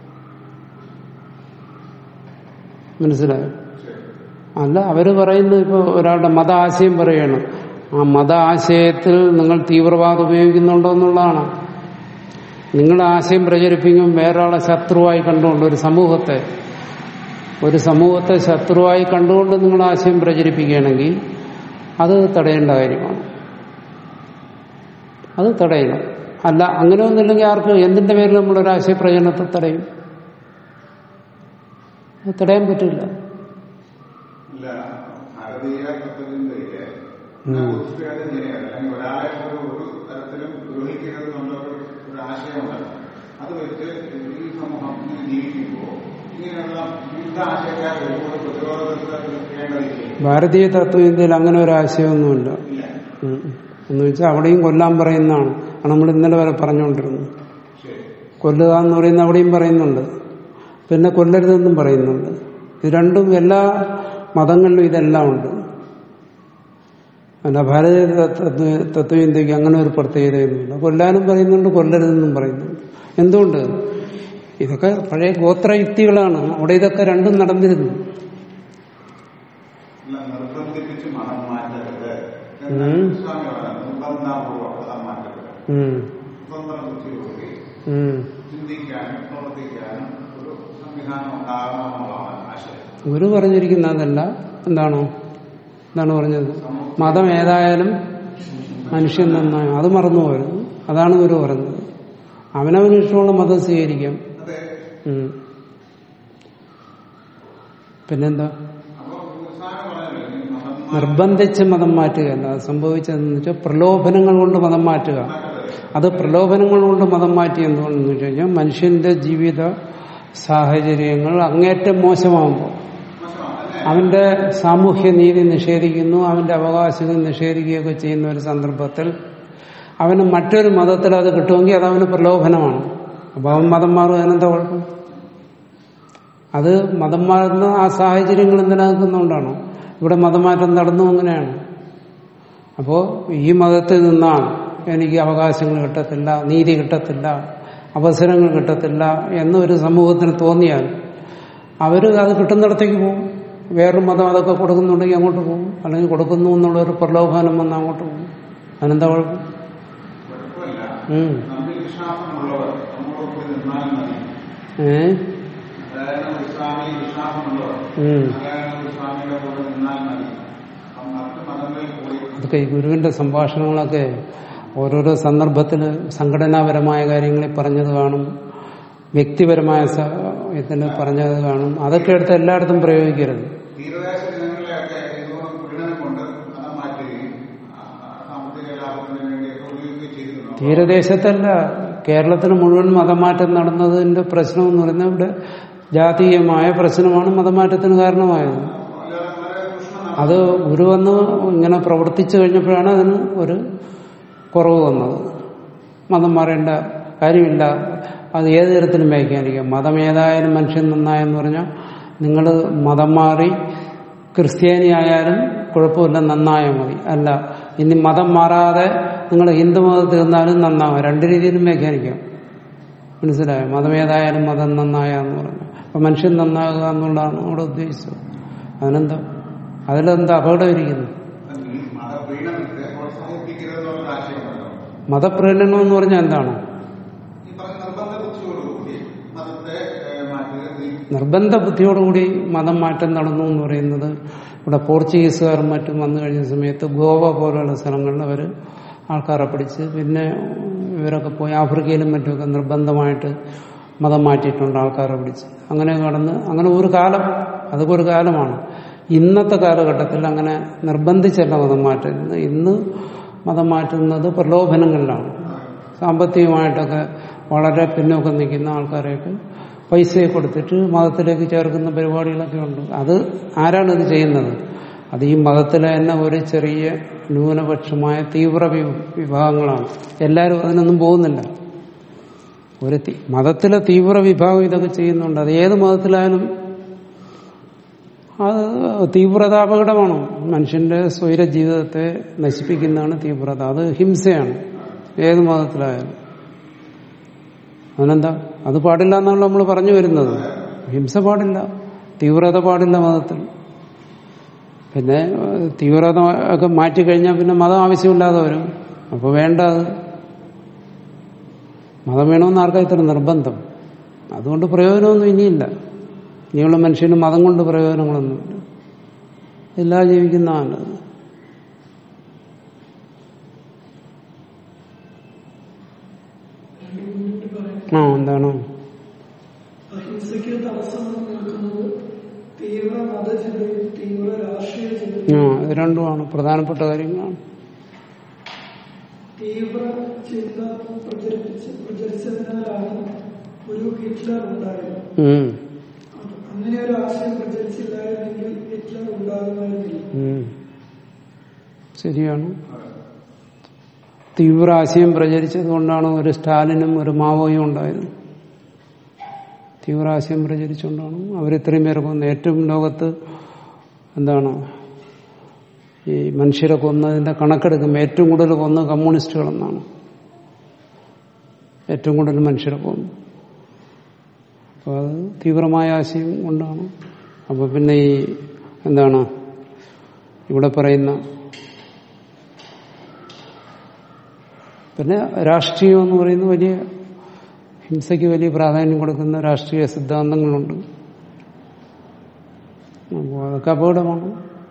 മനസ്സിലായോ അല്ല അവര് പറയുന്നത് ഇപ്പോൾ ഒരാളുടെ മത ആശയം പറയണം ആ മത ആശയത്തിൽ നിങ്ങൾ തീവ്രവാദം ഉപയോഗിക്കുന്നുണ്ടോ എന്നുള്ളതാണ് നിങ്ങൾ ആശയം പ്രചരിപ്പിക്കും വേറൊരാളെ ശത്രുവായി കണ്ടുകൊണ്ട് ഒരു സമൂഹത്തെ ഒരു സമൂഹത്തെ ശത്രുവായി കണ്ടുകൊണ്ട് നിങ്ങൾ ആശയം പ്രചരിപ്പിക്കുകയാണെങ്കിൽ അത് തടയേണ്ട കാര്യമാണ് അത് തടയണം അല്ല അങ്ങനെ ഒന്നുമില്ലെങ്കിൽ ആർക്ക് എന്തിന്റെ പേരിൽ നമ്മളൊരു ആശയ പ്രചരണത്തെ തടയും അത് തടയാൻ പറ്റില്ല ഇല്ല ഭാരതീയ തത്വചിന്തയില് പൊതുവെയായിട്ട് ഇങ്ങനെയാണ് അല്ലെങ്കിൽ ഒരാളെ ഒരു ഒരു തരത്തിലും ദ്രോഹിക്കരുത് എന്നുള്ള ഒരു- ഒരു ആശയമുണ്ടല്ലോ അത് വെച്ച് ഈ സമൂഹം ഇങ്ങനെ ജീവിക്കുമ്പോൾ ഇങ്ങനെയുള്ള വിവിധ ആശയക്കാർ വരുമ്പോൾ പ്രതിരോധത്തെ തീർക്കേണ്ടതില്ലേ ഭാരതീയ തത്വചിന്തയിൽ അങ്ങനെ ഒരു ആശയമൊന്നുമില്ല ഇല്ല ഉം. എന്ന് വെച്ചാൽ അവിടെയും കൊല്ലാൻ പറയുന്നതാണ് അത് നമ്മൾ ഇന്നലെ വരെ പറഞ്ഞുകൊണ്ടിരുന്നത് ശരി കൊല്ലുക എന്ന് പറയുന്ന അവിടെയും പറയുന്നുണ്ട് പിന്നെ കൊല്ലരുതെന്നും പറയുന്നുണ്ട് ഇത് രണ്ടും എല്ലാ മതങ്ങളിലും ഇതെല്ലാം ഉണ്ട് അല്ല ഭാരതീയ തത്വ- തത്വചിന്തയ്ക്ക് അങ്ങനെ ഒരു പ്രത്യേകതയൊന്നുമില്ല കൊല്ലാനും പറയുന്നുണ്ട് കൊല്ലരുതെന്നും പറയുന്നുണ്ട് എന്തുകൊണ്ട് ഇതൊക്കെ പഴയ ഗോത്രയുക്തികളാണ് അവിടെ ഇതൊക്കെ രണ്ടും നടന്നിരുന്നു അല്ല നിർബന്ധിപ്പിച്ച് മതം മാറ്റരുത് ഉം. എന്ന് സ്വാമി പറയുന്നത് നിർബന്ധപൂർവ്വം മതം മാറ്റരുത് ഉം. സ്വന്തം ബുദ്ധിയോടെ ഉം. ചിന്തിക്കാനും പ്രവർത്തിക്കാനും ഒരു സംവിധാനം ഉണ്ടാകണമെന്നുള്ളതാണ് ആശയം ഗുരു പറഞ്ഞിരിക്കുന്ന അതല്ല എന്താണോ എന്താണ് പറഞ്ഞത് മതം ഏതായാലും മനുഷ്യൻ നന്നായി അത് മറന്നു പോരുത് അതാണ് ഗുരു പറഞ്ഞത് അവനവന് ഇഷ്ടമുള്ള മതം സ്വീകരിക്കാം അതെ ഉം. പിന്നെന്താ അപ്പൊ സ്വാമി പറഞ്ഞല്ലോ ഈ മതം നിർബന്ധിച്ച് മതം മാറ്റുകയല്ല അത് സംഭവിച്ചതെന്ന് വെച്ചാൽ പ്രലോഭനങ്ങൾ കൊണ്ട് മതം മാറ്റുക അത് പ്രലോഭനങ്ങൾ കൊണ്ട് മതം മാറ്റി എന്തുകൊണ്ടെന്ന് വെച്ച് കഴിഞ്ഞാൽ മനുഷ്യന്റെ ജീവിത സാഹചര്യങ്ങൾ അങ്ങേറ്റം മോശമാകുമ്പോൾ അവന്റെ സാമൂഹ്യ നീതി നിഷേധിക്കുന്നു അവന്റെ അവകാശങ്ങൾ നിഷേധിക്കുകയൊക്കെ ചെയ്യുന്ന ഒരു സന്ദർഭത്തിൽ അവന് മറ്റൊരു മതത്തിൽ അത് കിട്ടുമെങ്കിൽ അത് അവന് പ്രലോഭനമാണ് അപ്പൊ അവൻ മതം മാറും അതിനെന്താ കുഴപ്പം അത് മതം മാറുന്ന ആ സാഹചര്യങ്ങൾ നിലനിൽക്കുന്നതുകൊണ്ടാണ് ഇവിടെ മതമാറ്റം നടന്നു അങ്ങനെയാണ് അപ്പോ ഈ മതത്തിൽ നിന്നാണ് എനിക്ക് അവകാശങ്ങൾ കിട്ടത്തില്ല നീതി കിട്ടത്തില്ല അവസരങ്ങൾ കിട്ടത്തില്ല എന്നൊരു സമൂഹത്തിന് തോന്നിയാൽ അവർ അത് കിട്ടുന്നിടത്തേക്ക് പോകും വേറൊരു മതം അതൊക്കെ കൊടുക്കുന്നുണ്ടെങ്കിൽ അങ്ങോട്ട് പോകും അല്ലെങ്കിൽ കൊടുക്കുന്നു എന്നുള്ള ഒരു പ്രലോഭനം വന്ന് അങ്ങോട്ട് പോകും അതിനെന്താ കുഴപ്പം കുഴപ്പമില്ല ഉം. നമ്മിൽ വിശ്വാസമുള്ളവർ നമ്മളോട് കൂടി നിന്നാൽ മതി ഏ അതായത് ഇസ്ലാമിൽ വിശ്വാസമുള്ളവർ ഉം. അതായത് സ്വാമിയുടെ കൂടെ നിന്നാൽ മതി അപ്പം മറ്റ് മതങ്ങളിൽ പോയി അതൊക്കെ ഈ ഗുരുവിന്റെ സംഭാഷണങ്ങളൊക്കെ ഓരോരോ സന്ദർഭത്തിൽ സംഘടനാപരമായ കാര്യങ്ങളിൽ പറഞ്ഞത് കാണും വ്യക്തിപരമായ സ- ഇതിൽ പറഞ്ഞത് കാണും അതൊക്കെ എടുത്ത് എല്ലായിടത്തും പ്രയോഗിക്കരുത് തീരദേശ ജനങ്ങളെയൊക്കെ ഇതുകൊണ്ട് പീഡനം കൊണ്ട് മതം മാറ്റുകയും ആ, സാമ്പത്തിക ലാഭത്തിന് വേണ്ടിയൊക്കെ ഉപയോഗിക്കുകയും ചെയ്തിരുന്നു തീരദേശത്തല്ല കേരളത്തിൽ മുഴുവൻ മതമാറ്റം നടന്നതിന്റെ പ്രശ്നം എന്ന് പറയുന്നത് ഇവിടെ ജാതീയമായ പ്രശ്നമാണ് മതമാറ്റത്തിന് കാരണമായത് വളരെ വളരെ ചൂഷണം അത് ഗുരു വന്ന് ഇങ്ങനെ പ്രവർത്തിച്ചു കഴിഞ്ഞപ്പോഴാണ് അതിന് ഒരു കുറവ് വന്നത് മതം മാറേണ്ട കാര്യമില്ല അത് ഏത് തരത്തിലും വ്യാഖ്യാനിക്കാം മതം ഏതായാലും മനുഷ്യൻ നന്നായെന്ന് പറഞ്ഞാൽ നിങ്ങൾ മതം മാറി ക്രിസ്ത്യാനി ആയാലും കുഴപ്പമില്ല നന്നായാൽ മതി അല്ല ഇനി മതം മാറാതെ നിങ്ങൾ ഹിന്ദു മതത്തിൽ നിന്നാലും നന്നാവും രണ്ട് രീതിയിലും വ്യാഖ്യാനിക്കാം മനസ്സിലായോ മതം ഏതായാലും മതം നന്നായെന്ന് പറഞ്ഞു അപ്പൊ മനുഷ്യൻ നന്നാകുക എന്നുള്ളതാണ് അവിടെ ഉദ്ദേശിച്ചത് അതിനെന്താ അതിലെന്താ അപകടം ഇരിക്കുന്നു ഈ മതപീഡനത്തെ പ്രോത്സാഹിപ്പിക്കരുതെന്നുള്ള ആശയമുണ്ടല്ലോ മതപ്രേരണം എന്ന് പറഞ്ഞാൽ എന്താണ് ഈ പറഞ്ഞ നിർബന്ധ ബുദ്ധിയോടുകൂടി മതത്തെ ഏഹ്, മാറ്റുക ഈ നിർബന്ധ ബുദ്ധിയോടുകൂടി മതം മാറ്റം നടന്നു എന്ന് പറയുന്നത് ഇവിടെ പോർച്ചുഗീസുകാരും മറ്റും വന്നു കഴിഞ്ഞ സമയത്ത് ഗോവ പോലുള്ള സ്ഥലങ്ങളിൽ അവർ ആൾക്കാരെ പിടിച്ച് പിന്നെ ഇവരൊക്കെ പോയി ആഫ്രിക്കയിലും മറ്റുമൊക്കെ നിർബന്ധമായിട്ട് മതം മാറ്റിയിട്ടുണ്ട് ആൾക്കാരെ പിടിച്ച് അങ്ങനെ കടന്ന് അങ്ങനെ ഒരു കാലം അതൊക്കെ ഒരു കാലമാണ് ഇന്നത്തെ കാലഘട്ടത്തിൽ അങ്ങനെ നിർബന്ധിച്ചല്ല മതം മാറ്റുന്നത് ഇന്ന് മതം മാറ്റുന്നത് പ്രലോഭനങ്ങളിലാണ് സാമ്പത്തികമായിട്ടൊക്കെ വളരെ പിന്നോക്കം നിൽക്കുന്ന ആൾക്കാരെയൊക്കെ പൈസയെ കൊടുത്തിട്ട് മതത്തിലേക്ക് ചേർക്കുന്ന പരിപാടികളൊക്കെ ഉണ്ട് അത് ആരാണ് ഇത് ചെയ്യുന്നത് അത് ഈ മതത്തിലെ തന്നെ ഒരു ചെറിയ ന്യൂനപക്ഷമായ തീവ്ര വി- വിഭാഗങ്ങളാണ് എല്ലാവരും അതിനൊന്നും പോകുന്നില്ല ഒരു തി- മതത്തിലെ തീവ്ര വിഭാഗം ഇതൊക്കെ ചെയ്യുന്നുണ്ട് അത് ഏത് മതത്തിലായാലും അത് തീവ്രത അപകടമാണ് മനുഷ്യന്റെ സ്വൈര ജീവിതത്തെ നശിപ്പിക്കുന്നതാണ് തീവ്രത അത് ഹിംസയാണ് ഏത് മതത്തിലായാലും അതിനെന്താ അത് പാടില്ല എന്നാണ് നമ്മൾ പറഞ്ഞു വരുന്നത് ഹിംസ പാടില്ല തീവ്രത പാടില്ല മതത്തിൽ പിന്നെ ഏഹ്, തീവ്രത ഒക്കെ മാറ്റിക്കഴിഞ്ഞാൽ പിന്നെ മതം ആവശ്യമില്ലാതെ വരും അപ്പോൾ വേണ്ട അത് മതം വേണമെന്ന് ആർക്കാ ഇത്ര നിർബന്ധം അതുകൊണ്ട് പ്രയോജനമൊന്നും ഇനിയില്ല ഇനിയുള്ള മനുഷ്യന് മതം കൊണ്ട് പ്രയോജനങ്ങളൊന്നുമില്ല ഇല്ലാതെ ജീവിക്കുന്നതാണ് നല്ലത് ആ എന്താണ് അഹിംസയ്ക്ക് തടസ്സം നിൽക്കുന്നത് തീവ്ര മതചിന്തയും തീവ്ര രാഷ്ട്രീയ ചിന്തയും ആ ഇത് രണ്ടുമാണ് പ്രധാനപ്പെട്ട കാര്യങ്ങളാണ് തീവ്ര ചിന്ത പ്രചരിപ്പിച്ച് പ്രചരിച്ചതിനാലാണ് ഒരു ഹിറ്റ്ലർ ഉണ്ടായത് ഉം, അത് അങ്ങനെ ഒരു ആശയം പ്രചരിച്ചില്ലായിരുന്നെങ്കിൽ ഹിറ്റ്ലർ ഉണ്ടാകുമായിരുന്നില്ല ഉം. ശരിയാണ് തീവ്ര ആശയം പ്രചരിച്ചത് കൊണ്ടാണ് ഒരു സ്റ്റാലിനും ഒരു മാവോയും ഉണ്ടായത് തീവ്രാശയം പ്രചരിച്ചുകൊണ്ടാണ് അവരിത്രയും പേരെ കൊന്നത് ഏറ്റവും ലോകത്ത് എന്താണ് ഈ മനുഷ്യരെ കൊന്നതിന്റെ കണക്കെടുക്കുമ്പോൾ ഏറ്റവും കൂടുതൽ കൊന്ന കമ്മ്യൂണിസ്റ്റുകളെന്നാണ് ഏറ്റവും കൂടുതൽ മനുഷ്യരെ കൊന്നു അപ്പോൾ അത് തീവ്രമായ ആശയം കൊണ്ടാണ് അപ്പോൾ പിന്നെ ഈ എന്താണ് ഇവിടെ പറയുന്ന പിന്നെ രാഷ്ട്രീയം എന്ന് പറയുന്ന വലിയ ഹിംസയ്ക്ക് വലിയ പ്രാധാന്യം കൊടുക്കുന്ന രാഷ്ട്രീയ സിദ്ധാന്തങ്ങളുണ്ട് അപ്പോൾ അതൊക്കെ അപകടമാണ്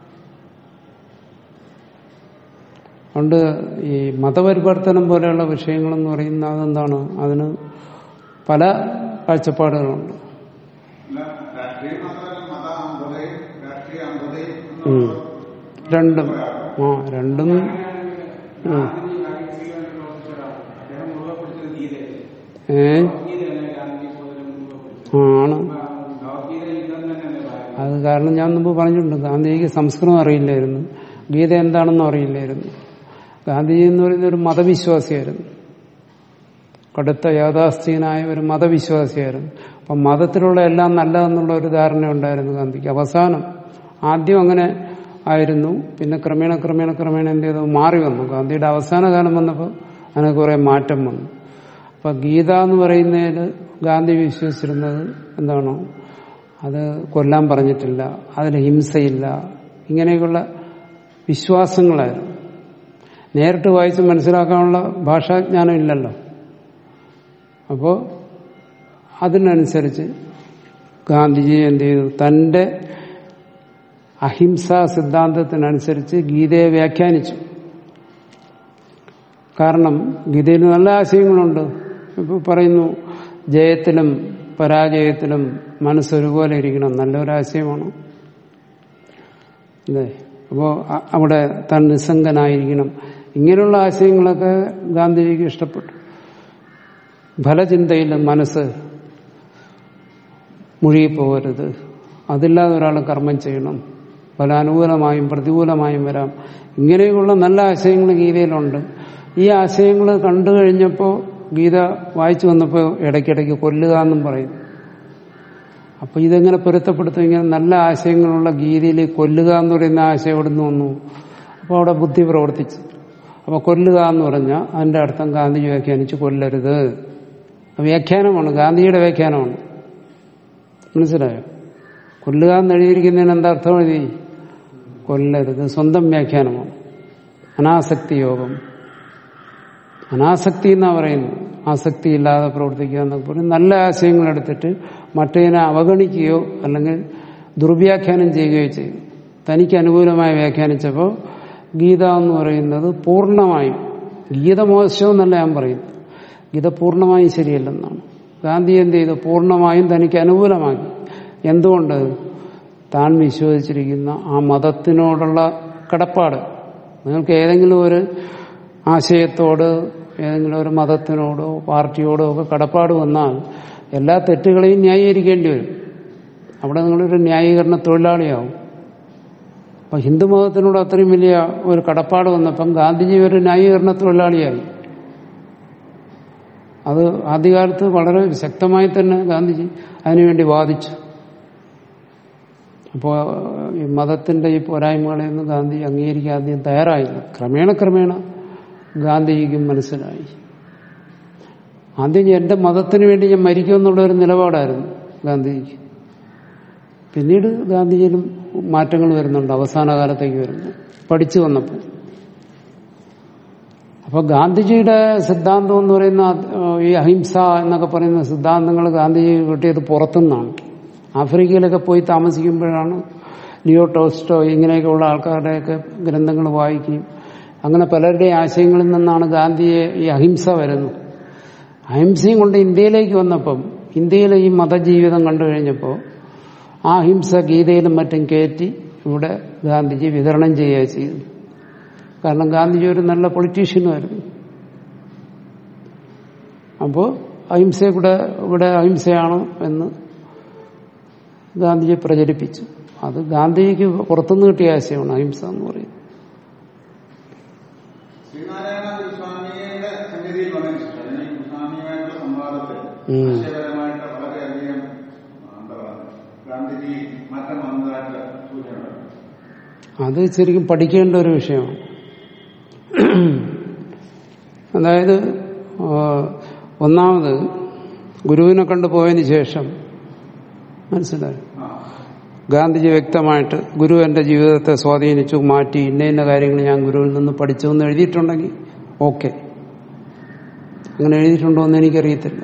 അതുകൊണ്ട് ഈ മതപരിവർത്തനം പോലെയുള്ള വിഷയങ്ങളെന്ന് പറയുന്ന അതെന്താണ് അതിന് പല കാഴ്ചപ്പാടുകളുണ്ട് അല്ല, രാഷ്ട്രീയം മാത്രമല്ല മത അന്ധതയും രാഷ്ട്രീയ അന്ധതയും ഉം. രണ്ടും ആ രണ്ടും ഉം. ഗാന്ധിജി ഗാന്ധിജിയുമായിട്ട് പ്രവർത്തിച്ച ഒരാളാണ് അദ്ദേഹം മുറുകെ പിടിച്ചത് ഗീതയല്ലേ ഏ ഭഗവത്ഗീതയല്ലേ ഗാന്ധിജി കൂടുതലും മുറുകെ പിടിച്ചത് ആണ് ഭഗവത്ഗീത യുദ്ധം തന്നെയല്ലേ പറയുന്നത് അത് കാരണം ഞാൻ മുമ്പ് പറഞ്ഞിട്ടുണ്ട് ഗാന്ധിജിക്ക് സംസ്കൃതം അറിയില്ലായിരുന്നു ഗീത എന്താണെന്നും അറിയില്ലായിരുന്നു ഗാന്ധിജി എന്ന് പറയുന്ന ഒരു മതവിശ്വാസിയായിരുന്നു കടുത്ത യാഥാസ്ഥികനായ ഒരു മതവിശ്വാസിയായിരുന്നു അപ്പം മതത്തിലുള്ള എല്ലാം നല്ലതെന്നുള്ള ഒരു ധാരണ ഉണ്ടായിരുന്നു ഗാന്ധിക്ക് അവസാനം ആദ്യം അങ്ങനെ ആയിരുന്നു പിന്നെ ക്രമേണ ക്രമേണ ക്രമേണ എന്ത് ചെയ്തു മാറി വന്നു ഗാന്ധിയുടെ അവസാന കാലം വന്നപ്പോൾ അതിന് കുറെ മാറ്റം വന്നു അപ്പൊ ഗീത എന്ന് പറയുന്നതിൽ ഗാന്ധി വിശ്വസിച്ചിരുന്നത് എന്താണോ അത് കൊല്ലാൻ പറഞ്ഞിട്ടില്ല അതിൽ ഹിംസയില്ല ഇങ്ങനെയൊക്കെയുള്ള വിശ്വാസങ്ങളായിരുന്നു നേരിട്ട് വായിച്ച് മനസ്സിലാക്കാനുള്ള ഭാഷാജ്ഞാനം ഇല്ലല്ലോ അപ്പോൾ അതിനനുസരിച്ച് ഗാന്ധിജി എന്ത് ചെയ്തു തന്റെ അഹിംസാ സിദ്ധാന്തത്തിനനുസരിച്ച് ഗീതയെ വ്യാഖ്യാനിച്ചു കാരണം ഗീതയിൽ നല്ല ആശയങ്ങളുണ്ട് ഇപ്പോൾ പറയുന്നു ജയത്തിലും പരാജയത്തിലും മനസ്സൊരുപോലെ ഇരിക്കണം നല്ലൊരാശയമാണ് അല്ലേ അപ്പോൾ അവിടെ താൻ നിസ്സംഗനായിരിക്കണം ഇങ്ങനെയുള്ള ആശയങ്ങളൊക്കെ ഗാന്ധിജിക്ക് ഇഷ്ടപ്പെട്ടു ഫലചിന്തയിൽ മനസ്സ് മുഴുകിപ്പോകരുത് അതില്ലാതെ ഒരാൾ കർമ്മം ചെയ്യണം പല അനുകൂലമായും പ്രതികൂലമായും വരാം ഇങ്ങനെയുള്ള നല്ല ആശയങ്ങൾ ഗീതയിലുണ്ട് ഈ ആശയങ്ങൾ കണ്ടു കഴിഞ്ഞപ്പോൾ ഗീത വായിച്ചു വന്നപ്പോൾ ഇടയ്ക്കിടയ്ക്ക് കൊല്ലുക എന്നും പറയും അപ്പൊ ഇതെങ്ങനെ പൊരുത്തപ്പെടുത്തും ഇങ്ങനെ നല്ല ആശയങ്ങളുള്ള ഗീതയിൽ കൊല്ലുക എന്ന് പറയുന്ന ആശയം എവിടെ നിന്ന് വന്നു അപ്പോൾ അവിടെ ബുദ്ധി പ്രവർത്തിച്ചു അപ്പൊ കൊല്ലുക എന്ന് പറഞ്ഞാൽ അതിന്റെ അർത്ഥം ഗാന്ധിജി വ്യാഖ്യാനിച്ച് കൊല്ലരുത് വ്യാഖ്യാനമാണ് ഗാന്ധിജിയുടെ വ്യാഖ്യാനമാണ് മനസ്സിലായോ കൊല്ലുക എന്ന് എഴുതിയിരിക്കുന്നതിന് എന്താ അർത്ഥം എഴുതി കൊല്ലരുത് സ്വന്തം വ്യാഖ്യാനമാണ് അനാസക്തി യോഗം അനാസക്തി എന്നാ പറയുന്നത് ആസക്തി ഇല്ലാതെ പ്രവർത്തിക്കുക എന്നൊക്കെ പറയും നല്ല ആശയങ്ങൾ എടുത്തിട്ട് മറ്റേതിനെ അവഗണിക്കുകയോ അല്ലെങ്കിൽ ദുർവ്യാഖ്യാനം ചെയ്യുകയോ ചെയ്യും തനിക്ക് അനുകൂലമായി വ്യാഖ്യാനിച്ചപ്പോൾ ഗീത എന്ന് പറയുന്നത് പൂർണ്ണമായും ഗീത മോശമെന്നല്ല ഞാൻ പറയുന്നത് ഗീത പൂർണ്ണമായും ശരിയല്ലെന്നാണ് ഗാന്ധി എന്ത് ചെയ്തു പൂർണ്ണമായും തനിക്ക് അനുകൂലമാക്കി എന്തുകൊണ്ട് താൻ വിശ്വസിച്ചിരിക്കുന്ന ആ മതത്തിനോടുള്ള കടപ്പാട് നിങ്ങൾക്ക് ഏതെങ്കിലും ഒരു ആശയത്തോട് ഏതെങ്കിലും ഒരു മതത്തിനോടോ പാർട്ടിയോടോ ഒക്കെ കടപ്പാട് വന്നാൽ എല്ലാ തെറ്റുകളെയും ന്യായീകരിക്കേണ്ടി വരും അവിടെ നിങ്ങളൊരു ന്യായീകരണ തൊഴിലാളിയാവും അപ്പൊ ഹിന്ദുമതത്തിനോട് അത്രയും വലിയ ഒരു കടപ്പാട് വന്നപ്പം ഗാന്ധിജി ഒരു ന്യായീകരണ തൊഴിലാളിയായി അത് ആദ്യകാലത്ത് വളരെ ശക്തമായി തന്നെ ഗാന്ധിജി അതിനുവേണ്ടി വാദിച്ചു അപ്പോൾ ഈ മതത്തിന്റെ ഈ പോരായ്മകളെയൊന്നും ഗാന്ധി അംഗീകരിക്കാൻ ആദ്യം തയ്യാറായില്ല ക്രമേണ ക്രമേണ ഗാന്ധിജിക്കും മനസ്സിലായി ആദ്യം ഞാൻ എന്റെ മതത്തിന് വേണ്ടി ഞാൻ മരിക്കുമെന്നുള്ള ഒരു നിലപാടായിരുന്നു ഗാന്ധിജിക്ക് പിന്നീട് ഗാന്ധിജിയിലും മാറ്റങ്ങൾ വരുന്നുണ്ട് അവസാന കാലത്തേക്ക് വരുന്നു പഠിച്ചു വന്നപ്പോൾ അപ്പൊ ഗാന്ധിജിയുടെ സിദ്ധാന്തം എന്ന് പറയുന്ന ഈ അഹിംസ എന്നൊക്കെ പറയുന്ന സിദ്ധാന്തങ്ങൾ ഗാന്ധിജി കിട്ടിയത് പുറത്തുനിന്നാണ് ആഫ്രിക്കയിലൊക്കെ പോയി താമസിക്കുമ്പോഴാണ് ലിയോ ടോസ്റ്റോ ഇങ്ങനെയൊക്കെയുള്ള ആൾക്കാരുടെയൊക്കെ ഗ്രന്ഥങ്ങൾ വായിക്കുകയും അങ്ങനെ പലരുടെയും ആശയങ്ങളിൽ നിന്നാണ് ഗാന്ധിയെ ഈ അഹിംസ വരുന്നത് അഹിംസയും കൊണ്ട് ഇന്ത്യയിലേക്ക് വന്നപ്പം ഇന്ത്യയിലെ ഈ മതജീവിതം കണ്ടു കഴിഞ്ഞപ്പോൾ ആ അഹിംസ ഗീതയിലും മറ്റും കയറ്റി ഇവിടെ ഗാന്ധിജി വിതരണം ചെയ്യുക ചെയ്തു കാരണം ഗാന്ധിജി ഒരു നല്ല പൊളിറ്റീഷ്യനുമായിരുന്നു അപ്പോൾ അഹിംസയെ കൂടെ ഇവിടെ അഹിംസയാണ് എന്ന് ഗാന്ധിജി പ്രചരിപ്പിച്ചു അത് ഗാന്ധിജിക്ക് പുറത്തുനിന്ന് കിട്ടിയ ആശയമാണ് അഹിംസ എന്ന് പറയുന്നത് ശ്രീനാരായണ ഗുരുസ്വാമിയുടെ സന്നിധിയിൽ വന്നതിന് ശേഷം അല്ലെങ്കിൽ ഗുരുസ്വാമിയുമായിട്ടുള്ള സംവാദത്തിൽ ഉം. ആശയപരമായിട്ട് വളരെയധികം എന്താ പറയുക ഗാന്ധിജി മാറ്റം വന്നതായിട്ട് സൂചനയുണ്ട് അത് ശരിക്കും പഠിക്കേണ്ട ഒരു വിഷയമാണ് അതായത് ആ, ഒന്നാമത് ഗുരുവിനെ കണ്ടു പോയതിന് ശേഷം മനസ്സിലായി ആ ഗാന്ധിജി വ്യക്തമായിട്ട് ഗുരു എന്റെ ജീവിതത്തെ സ്വാധീനിച്ചു മാറ്റി ഇന്ന ഇന്ന കാര്യങ്ങൾ ഞാൻ ഗുരുവിൽ നിന്ന് പഠിച്ചു എന്ന് എഴുതിയിട്ടുണ്ടെങ്കിൽ ഓക്കെ അങ്ങനെ എഴുതിയിട്ടുണ്ടോ എന്ന് എനിക്കറിയത്തില്ല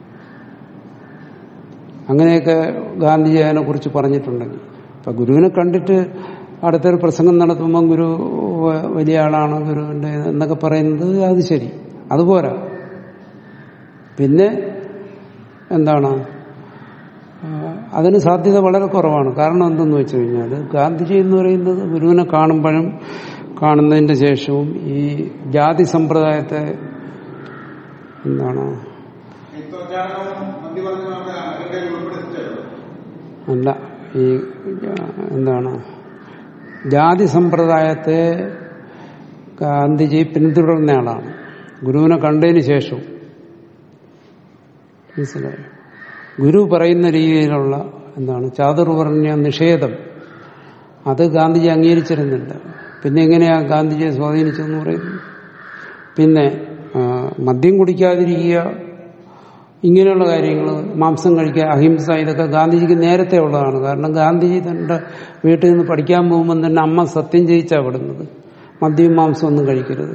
അങ്ങനെയൊക്കെ ഗാന്ധിജി അതിനെ കുറിച്ച് പറഞ്ഞിട്ടുണ്ടെങ്കിൽ അപ്പൊ ഗുരുവിനെ കണ്ടിട്ട് അടുത്തൊരു പ്രസംഗം നടത്തുമ്പം ഗുരു വ- വലിയ ആളാണ് ഗുരുവിന്റെ എന്നൊക്കെ പറയുന്നത് അത് ശരി അതുപോരാ പിന്നെ എന്താണ് ആ, അതിന് സാധ്യത വളരെ കുറവാണ് കാരണം എന്തെന്ന് വെച്ച് കഴിഞ്ഞാൽ ഗാന്ധിജി എന്ന് പറയുന്നത് ഗുരുവിനെ കാണുമ്പോഴും കാണുന്നതിന്റെ ശേഷവും ഈ ജാതി സമ്പ്രദായത്തെ എന്താണ് ഹിന്ദോച്ചാരണം മന്തി പറഞ്ഞ നമുക്ക് അതിന്റെ ഉൾപ്പെടുത്തിച്ചല്ലോ അല്ല ഈ എന്താണ് ജാതി സമ്പ്രദായത്തെ ഗാന്ധിജി പിന്തുടർന്നയാളാണ് ഗുരുവിനെ കണ്ടതിന് ശേഷവും മനസ്സിലായോ ഗുരു പറയുന്ന രീതിയിലുള്ള എന്താണ് ചാതുർവർണ്ണ നിഷേധം അത് ഗാന്ധിജി അംഗീകരിച്ചിരുന്നില്ല പിന്നെ എങ്ങനെയാ ഗാന്ധിജിയെ സ്വാധീനിച്ചതെന്ന് പറയുന്നത് പിന്നെ ആ, മദ്യം കുടിക്കാതിരിക്കുക ഇങ്ങനെയുള്ള കാര്യങ്ങൾ മാംസം കഴിക്കുക അഹിംസ ഇതൊക്കെ ഗാന്ധിജിക്ക് നേരത്തെ ഉള്ളതാണ് കാരണം ഗാന്ധിജി തന്റെ വീട്ടിൽ നിന്ന് പഠിക്കാൻ പോകുമ്പോൾ തന്നെ അമ്മ സത്യം ചെയ്യിച്ചാ വിടുന്നത് മദ്യവും മാംസവും ഒന്നും കഴിക്കരുത്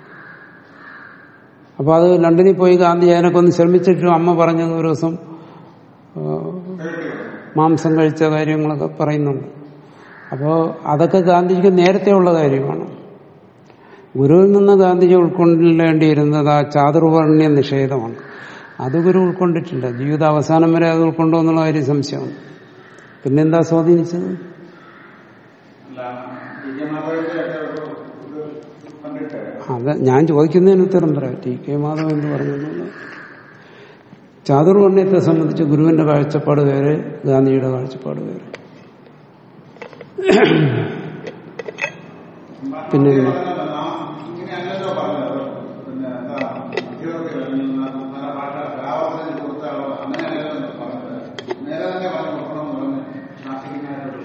അപ്പൊ അത് ലണ്ടനിൽ പോയി ഗാന്ധി അതിനൊക്കെ ഒന്ന് ശ്രമിച്ചിട്ടും അമ്മ പറഞ്ഞത് ഒരു ദിവസം ആ, മാംസം കഴിച്ച കാര്യങ്ങളൊക്കെ പറയുന്നുണ്ട് അപ്പോൾ അതൊക്കെ ഗാന്ധിജിക്ക് നേരത്തെ ഉള്ള കാര്യമാണ് ഗുരുവിൽ നിന്ന് ഗാന്ധിജി ഉൾക്കൊള്ളേണ്ടിയിരുന്നത് ആ ചാതുർവർണ്ണ നിഷേധമാണ് അത് ഗുരു ഉൾക്കൊണ്ടിട്ടില്ല ജീവിത അവസാനം വരെ അത് ഉൾക്കൊണ്ടോ എന്നുള്ള കാര്യം സംശയമാണ് പിന്നെന്താ സ്വാധീനിച്ചത് അല്ല ഡി കെ മാധവന്റെ ഒക്കെ ഒരു ഇത് കണ്ടിട്ട് അത് ഞാൻ ചോദിക്കുന്നതിന് ഉത്തരം പറയാം ടി കെ മാധവൻ എന്ന് പറഞ്ഞത് ചാതുർവർണ്ണയത്തെ സംബന്ധിച്ച് ഗുരുവിന്റെ കാഴ്ചപ്പാട് വേറെ ഗാന്ധിജിയുടെ കാഴ്ചപ്പാട് വേറെ പിന്നെ പറഞ്ഞല്ലോ, നാം ഇങ്ങനെയല്ലല്ലോ പറഞ്ഞത് പിന്നെ എന്താ മധ്യവർത്തി വരുന്ന പല ഭാഷ കലാവാസത്തിന് കൊടുത്ത ആളോ അങ്ങനെയല്ലല്ലോ പറഞ്ഞത് നേരെ തന്നെ പറഞ്ഞു കൊടുക്കണമെന്ന് പറഞ്ഞ് നാസ്തികനായിട്ട്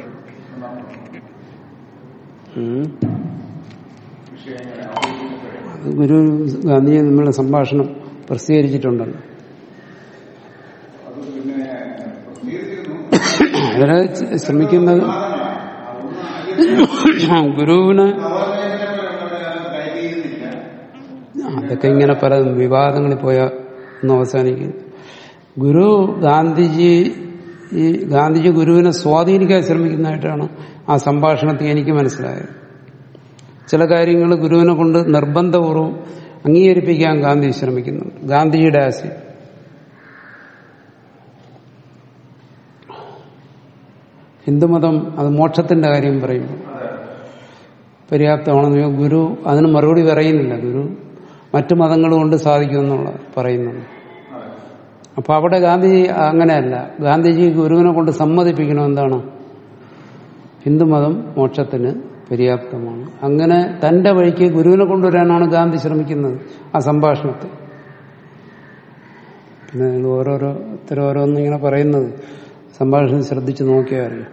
ഉം. വിഷയങ്ങളെ അവതരിപ്പിക്കപ്പെടും അത് ഗുരു ഗാന്ധിജി തമ്മിലുള്ള സംഭാഷണം പ്രസിദ്ധീകരിച്ചിട്ടുണ്ടല്ലോ അത് പിന്നെ പ്രസിദ്ധീകരിച്ചിരുന്നു അതിനെ ശ്രമിക്കുന്നത് അതൊന്നും ഗുരുവിന് നവോദയത്തിനെ പോലെ അതിനകത്ത് ടൈപ്പ് ചെയ്യുന്നില്ല അതൊക്കെ ഇങ്ങനെ പല വിവാദങ്ങളിൽ പോയ ഒന്ന് അവസാനിക്കും ഗുരു ഗാന്ധിജി ഈ ഗാന്ധിജി ഗുരുവിനെ സ്വാധീനിക്കാൻ ശ്രമിക്കുന്നതായിട്ടാണ് ആ സംഭാഷണത്തിൽ എനിക്ക് മനസ്സിലായത് ചില കാര്യങ്ങൾ ഗുരുവിനെ കൊണ്ട് നിർബന്ധപൂർവ്വം അംഗീകരിപ്പിക്കാൻ ഗാന്ധി ശ്രമിക്കുന്നുണ്ട് ഗാന്ധിജിയുടെ ആശയം ഹിന്ദുമതം അത് മോക്ഷത്തിന്റെ കാര്യം പറയുമ്പോൾ പര്യാപ്തമാണെന്ന് ചോദിച്ചാൽ ഗുരു അതിന് മറുപടി പറയുന്നില്ല ഗുരു മറ്റു മതങ്ങൾ കൊണ്ട് സാധിക്കുമെന്നുള്ള പറയുന്നുണ്ട് അപ്പൊ അവിടെ ഗാന്ധിജി അങ്ങനെയല്ല ഗാന്ധിജി ഗുരുവിനെ കൊണ്ട് സമ്മതിപ്പിക്കണം എന്താണ് ഹിന്ദുമതം മോക്ഷത്തിന് പര്യാപ്തമാണ് അങ്ങനെ തന്റെ വഴിക്ക് ഗുരുവിനെ കൊണ്ടുവരാനാണ് ഗാന്ധി ശ്രമിക്കുന്നത് ആ സംഭാഷണത്തിൽ പിന്നെ നിങ്ങൾ ഓരോരോ ഇത്തരം ഓരോന്നും ഇങ്ങനെ പറയുന്നത് സംഭാഷണം ശ്രദ്ധിച്ച് നോക്കിയാൽ അറിയാം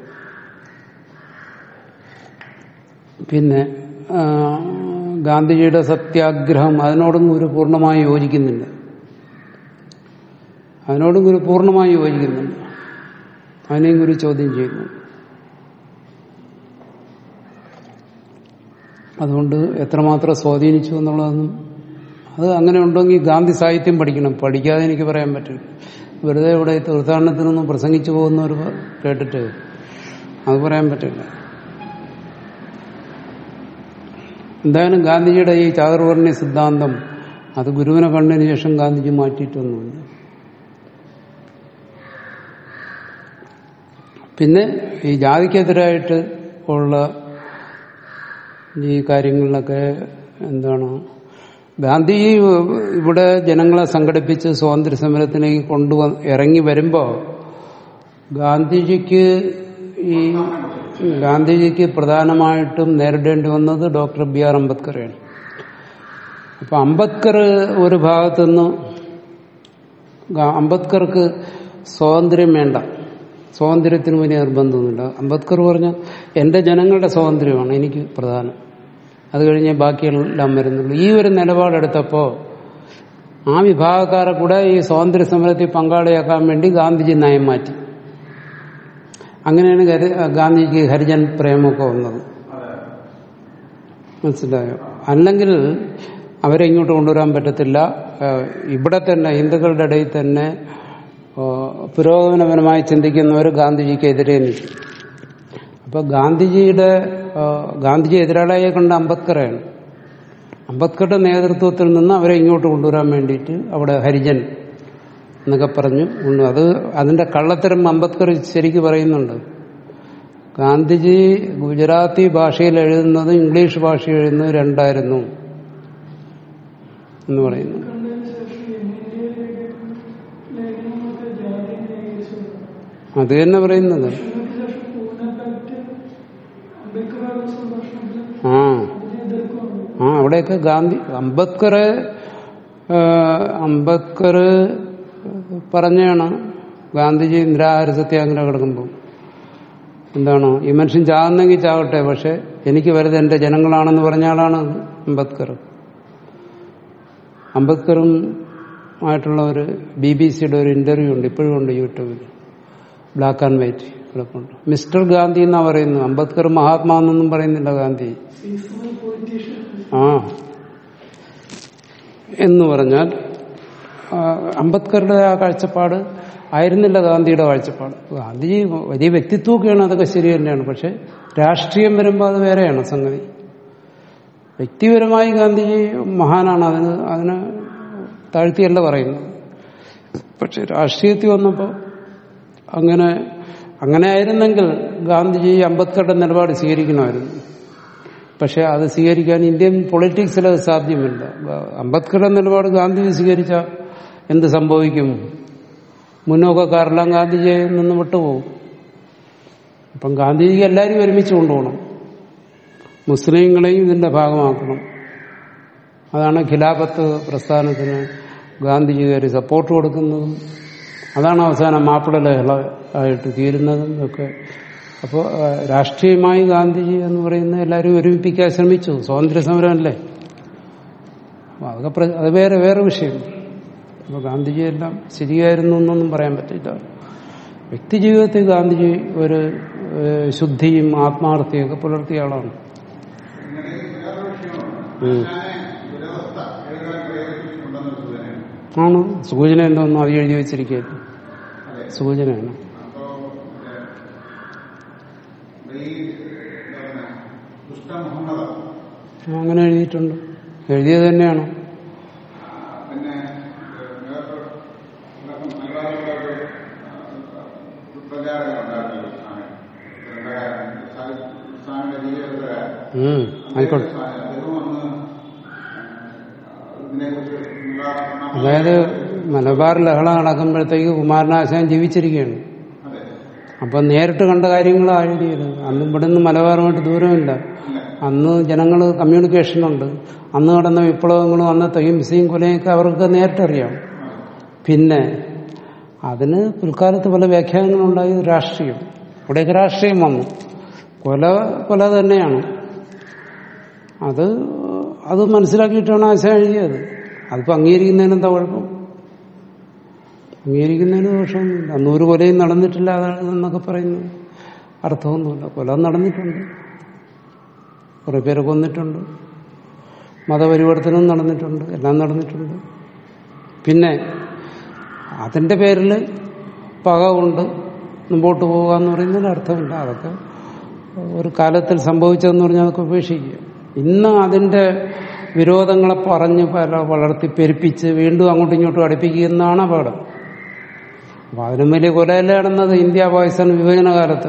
പിന്നെ ആ, ഗാന്ധിജിയുടെ സത്യാഗ്രഹം അതിനോടും ഗുരു പൂർണ്ണമായി യോജിക്കുന്നില്ല അതിനോടും ഗുരു പൂർണ്ണമായി യോജിക്കുന്നില്ല അതിനെയും ഗുരു ചോദ്യം ചെയ്യുന്നു അതുകൊണ്ട് എത്രമാത്രം സ്വാധീനിച്ചു എന്നുള്ളതൊന്നും അത് അങ്ങനെ ഉണ്ടെങ്കിൽ ഗാന്ധി സാഹിത്യം പഠിക്കണം പഠിക്കാതെ എനിക്ക് പറയാൻ പറ്റില്ല വെറുതെ ഇവിടെ തീർത്ഥാടനത്തിനൊന്നും പ്രസംഗിച്ചു പോകുന്നവർ കേട്ടിട്ട് അത് പറയാൻ പറ്റില്ല എന്തായാലും ഗാന്ധിജിയുടെ ഈ ചാതുർവർണ്ണ സിദ്ധാന്തം അത് ഗുരുവിനെ കണ്ടതിന് ശേഷം ഗാന്ധിജി മാറ്റിയിട്ടൊന്നുമില്ല പിന്നെ ഈ ജാതിക്കെതിരായിട്ട് ഉള്ള ഈ കാര്യങ്ങളിലൊക്കെ എന്താണ് ഗാന്ധി ഇവിടെ ജനങ്ങളെ സംഘടിപ്പിച്ച് സ്വാതന്ത്ര്യ സമരത്തിലേക്ക് കൊണ്ടുവ ഇറങ്ങി വരുമ്പോൾ ഗാന്ധിജിക്ക് ഈ ഗാന്ധിജിക്ക് പ്രധാനമായിട്ടും നേരിടേണ്ടി വന്നത് ഡോക്ടർ ബി ആർ അംബേദ്കറെയാണ് അപ്പൊ അംബേദ്കർ ഒരു ഭാഗത്തുനിന്ന് ഗാ- അംബേദ്കർക്ക് സ്വാതന്ത്ര്യം വേണ്ട സ്വാതന്ത്ര്യത്തിന് വലിയ നിർബന്ധമൊന്നുമില്ല അംബേദ്കർ പറഞ്ഞ എന്റെ ജനങ്ങളുടെ സ്വാതന്ത്ര്യമാണ് എനിക്ക് പ്രധാനം അത് കഴിഞ്ഞ് ബാക്കിയെല്ലാം വരുന്നുള്ളൂ ഈ ഒരു നിലപാടെടുത്തപ്പോ ആ വിഭാഗക്കാരെ കൂടെ ഈ സ്വാതന്ത്ര്യ സമരത്തിൽ പങ്കാളിയാക്കാൻ വേണ്ടി ഗാന്ധിജി നയം മാറ്റി അങ്ങനെയാണ് ഗരി- ഗാന്ധിജിക്ക് ഹരിജൻ പ്രേമമൊക്കെ വന്നത് മനസ്സിലായോ അല്ലെങ്കിൽ അവരെ ഇങ്ങോട്ട് കൊണ്ടുവരാൻ പറ്റത്തില്ല ഏഹ് ഇവിടെ തന്നെ ഹിന്ദുക്കളുടെ ഇടയിൽ തന്നെ ഏഹ് പുരോഗമനപരമായി ചിന്തിക്കുന്നവർ ഗാന്ധിജിക്കെതിരെ നിൽക്കും അപ്പൊ ഗാന്ധിജിയുടെ ഏഹ് ഗാന്ധിജി എതിരാളിയെ കണ്ട അംബേദ്കറാണ് അംബേദ്കറുടെ നേതൃത്വത്തിൽ നിന്ന് അവരെ ഇങ്ങോട്ട് കൊണ്ടുവരാൻ വേണ്ടിയിട്ട് അവിടെ ഹരിജൻ എന്നൊക്കെ പറഞ്ഞു ഉണ്ട് അത് അതിന്റെ കള്ളത്തരം അംബേദ്കർ ശരിക്ക് പറയുന്നുണ്ട് ഗാന്ധിജി ഗുജറാത്തി ഭാഷയിൽ എഴുതുന്നത് ഇംഗ്ലീഷ് ഭാഷയിൽ എഴുതുന്നത് രണ്ടായിരുന്നു എന്ന് പറയുന്നു കണ്ടതിന് ശേഷം ഇന്ത്യയിലേക്ക് ലേഖനങ്ങളൊക്കെ ജാതി ന്യായീകരിച്ചു അത് തന്നെ പറയുന്നത് അതിനൊക്കെ ശേഷം പൂനെക്കാറ്റ് അംബേദ്കറുടെ സംഭാഷണത്തിൽ ആ അതിനെ എതിർക്കുന്നുണ്ട് ആ അവിടെയൊക്കെ ഗാന്ധി അംബേദ്കർ അംബേദ്കർ പറഞ്ഞാണ് ഗാന്ധിജി നിരാഹാര സത്യാഗ്രഹം കിടക്കുമ്പോൾ എന്താണ് ഈ മനുഷ്യൻ ചാകുന്നെങ്കിൽ ചാകട്ടെ പക്ഷെ എനിക്ക് വരുത് എന്റെ ജനങ്ങളാണെന്ന് പറഞ്ഞ ആളാണ് അംബേദ്കർ അംബേദ്കറും ആയിട്ടുള്ള ഒരു ബി ബി സിയുടെ ഒരു ഇന്റർവ്യൂ ഉണ്ട് ഇപ്പോഴും ഉണ്ട് യൂട്യൂബിൽ ബ്ലാക്ക് ആൻഡ് വൈറ്റ് കിടപ്പുണ്ട് മിസ്റ്റർ ഗാന്ധി എന്നാ പറയുന്നു അംബേദ്കർ മഹാത്മാ എന്നൊന്നും പറയുന്നില്ല ഗാന്ധി സീസണൽ പൊളിറ്റീഷ്യൻ ആ എന്ന് പറഞ്ഞാൽ ആ, അംബേദ്കറുടെ ആ കാഴ്ചപ്പാട് ആയിരുന്നില്ല ഗാന്ധിയുടെ കാഴ്ചപ്പാട് ഗാന്ധിജി വലിയ വ്യക്തിത്വമൊക്കെയാണ് അതൊക്കെ ശരി തന്നെയാണ് പക്ഷെ രാഷ്ട്രീയം വരുമ്പോൾ അത് വേറെയാണ് സംഗതി വ്യക്തിപരമായി ഗാന്ധിജി മഹാനാണ് അതിന് അതിന് താഴ്ത്തിയല്ല പറയുന്നത് പക്ഷെ രാഷ്ട്രീയത്തിൽ വന്നപ്പോൾ അങ്ങനെ അങ്ങനെ ആയിരുന്നെങ്കിൽ ഗാന്ധിജി അംബേദ്കറുടെ നിലപാട് സ്വീകരിക്കണമായിരുന്നു പക്ഷെ അത് സ്വീകരിക്കാൻ ഇന്ത്യൻ പൊളിറ്റിക്സിൽ അത് സാധ്യമല്ല അംബേദ്കറുടെ നിലപാട് ഗാന്ധിജി സ്വീകരിച്ച എന്ത് സംഭവിക്കും മുന്നോക്കക്കാരെല്ലാം ഗാന്ധിജിയെ നിന്ന് വിട്ടുപോകും അപ്പം ഗാന്ധിജിക്ക് എല്ലാവരും ഒരുമിച്ച് കൊണ്ടുപോകണം മുസ്ലിങ്ങളെയും ഇതിന്റെ ഭാഗമാക്കണം അതാണ് ഖിലാഫത്ത് പ്രസ്ഥാനത്തിന് ഗാന്ധിജി കയറി സപ്പോർട്ട് കൊടുക്കുന്നതും അതാണ് അവസാനം മാപ്പിള ലഹള ആയിട്ട് തീരുന്നതും ഒക്കെ അപ്പോൾ രാഷ്ട്രീയമായി ഗാന്ധിജി എന്ന് പറയുന്ന എല്ലാവരും ഒരുമിപ്പിക്കാൻ ശ്രമിച്ചു സ്വാതന്ത്ര്യ സമരമല്ലേ അപ്പൊ അതൊക്കെ പ്ര- അത് വേറെ വേറെ വിഷയം അപ്പോൾ ഗാന്ധിജി എല്ലാം ശരിയായിരുന്നു എന്നൊന്നും പറയാൻ പറ്റില്ല വ്യക്തി ജീവിതത്തിൽ ഗാന്ധിജി ഒരു ഏഹ്, ശുദ്ധിയും ആത്മാർത്ഥിയൊക്കെ പുലർത്തിയ ആളാണ് ഇങ്ങനെ വേറൊരു വിഷയമാണ് ഉം. ആശാനെ ദുരവസ്ഥ എഴുതാൻ പ്രേരിപ്പിച്ചിട്ടുണ്ടെന്ന് സൂചനയാണ് ആണ് സൂചന എന്തോന്നും അത് എഴുതി വെച്ചിരിക്കുകയല്ലേ അതെ സൂചനയാണ് അപ്പോ ഏഹ്, ഈ എന്താണ് ദുഷ്ട മുഹമ്മദ് അങ്ങനെ എഴുതിയിട്ടുണ്ട് എഴുതിയത് തന്നെയാണ് ആ, പിന്നെ ഏഹ്, വേറൊരു ഇതൊക്കെ മലയാളികളുടെ ഒരു ആ, പ്രചാരകം ഉണ്ടായിരുന്നു സ്വാമി ഗ്രന്ഥകാരൻ സ്വാമി- സ്വാമിയുടെ ജീവിതകാരൻ ഉം, ആയിക്കോട്ടെ അദ്ദേഹം അന്ന് ഇതിനെക്കുറിച്ച് അതായത് മലബാർ ലഹള നടക്കുമ്പോഴത്തേക്ക് കുമാരനാശാൻ ജീവിച്ചിരിക്കുകയാണ് അതെ അപ്പൊ നേരിട്ട് കണ്ട കാര്യങ്ങളാ എഴുതിയത് അന്ന് ഇവിടുന്ന് മലബാറുമായിട്ട് ദൂരമില്ല അന്ന് ജനങ്ങൾ കമ്മ്യൂണിക്കേഷനുണ്ട് അന്ന് നടന്ന വിപ്ലവങ്ങളും അന്നത്തെ ഹിംസയും കൊലയൊക്കെ അവർക്ക് നേരിട്ടറിയാം പിന്നെ അതിന് പിൽക്കാലത്ത് പല വ്യാഖ്യാനങ്ങളുണ്ടായി രാഷ്ട്രീയം ഇവിടെയൊക്കെ രാഷ്ട്രീയം വന്നു കൊല കൊല തന്നെയാണ് അത് അത് മനസ്സിലാക്കിയിട്ടാണ് ആശ എഴുതിയത് അതിപ്പോ അംഗീകരിക്കുന്നതിന് എന്താ കുഴപ്പം അംഗീകരിക്കുന്നതിന് ദോഷമൊന്നുമില്ല അന്ന് ഒരു കൊലയും നടന്നിട്ടില്ല അതാണ് എന്നൊക്കെ പറയുന്നു അർത്ഥമൊന്നുമില്ല കൊല നടന്നിട്ടുണ്ട് കുറെ പേരെ കൊന്നിട്ടുണ്ട് മതപരിവർത്തനവും നടന്നിട്ടുണ്ട് എല്ലാം നടന്നിട്ടുണ്ട് പിന്നെ അതിന്റെ പേരിൽ പക കൊണ്ട് മുമ്പോട്ട് പോവുക എന്ന് പറയുന്നതിന് അർത്ഥമില്ല അതൊക്കെ ഒരു കാലത്തിൽ സംഭവിച്ചതെന്ന് പറഞ്ഞാൽ അതൊക്കെ ഉപേക്ഷിക്കുക ഇന്ന് അതിന്റെ വിരോധങ്ങളെ പറഞ്ഞ് പല വളർത്തി പെരുപ്പിച്ച് വീണ്ടും അങ്ങോട്ടും ഇങ്ങോട്ടും അടുപ്പിക്കുക എന്നാണ് അപകടം അപ്പൊ അതിനും വലിയ കൊലയല്ലേ നടന്നത് ഇന്ത്യ പാകിസ്ഥാൻ വിഭജന കാലത്ത്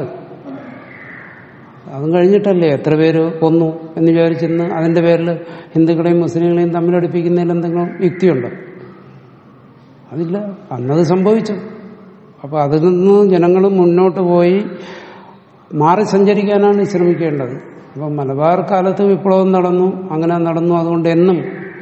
അതും കഴിഞ്ഞിട്ടല്ലേ എത്ര പേര് കൊന്നു എന്ന് വിചാരിച്ചിരുന്ന് അതിന്റെ പേരിൽ ഹിന്ദുക്കളെയും മുസ്ലിങ്ങളെയും തമ്മിലടിപ്പിക്കുന്നതിൽ എന്തെങ്കിലും യുക്തിയുണ്ടോ അതില്ല അന്നത് സംഭവിച്ചു അപ്പൊ അതിൽ നിന്ന് ജനങ്ങൾ മുന്നോട്ട് പോയി മാറി സഞ്ചരിക്കാനാണ് ശ്രമിക്കേണ്ടത് അപ്പൊ മലബാർ കാലത്ത് വിപ്ലവം നടന്നു അങ്ങനെ നടന്നു അതുകൊണ്ട് എന്നും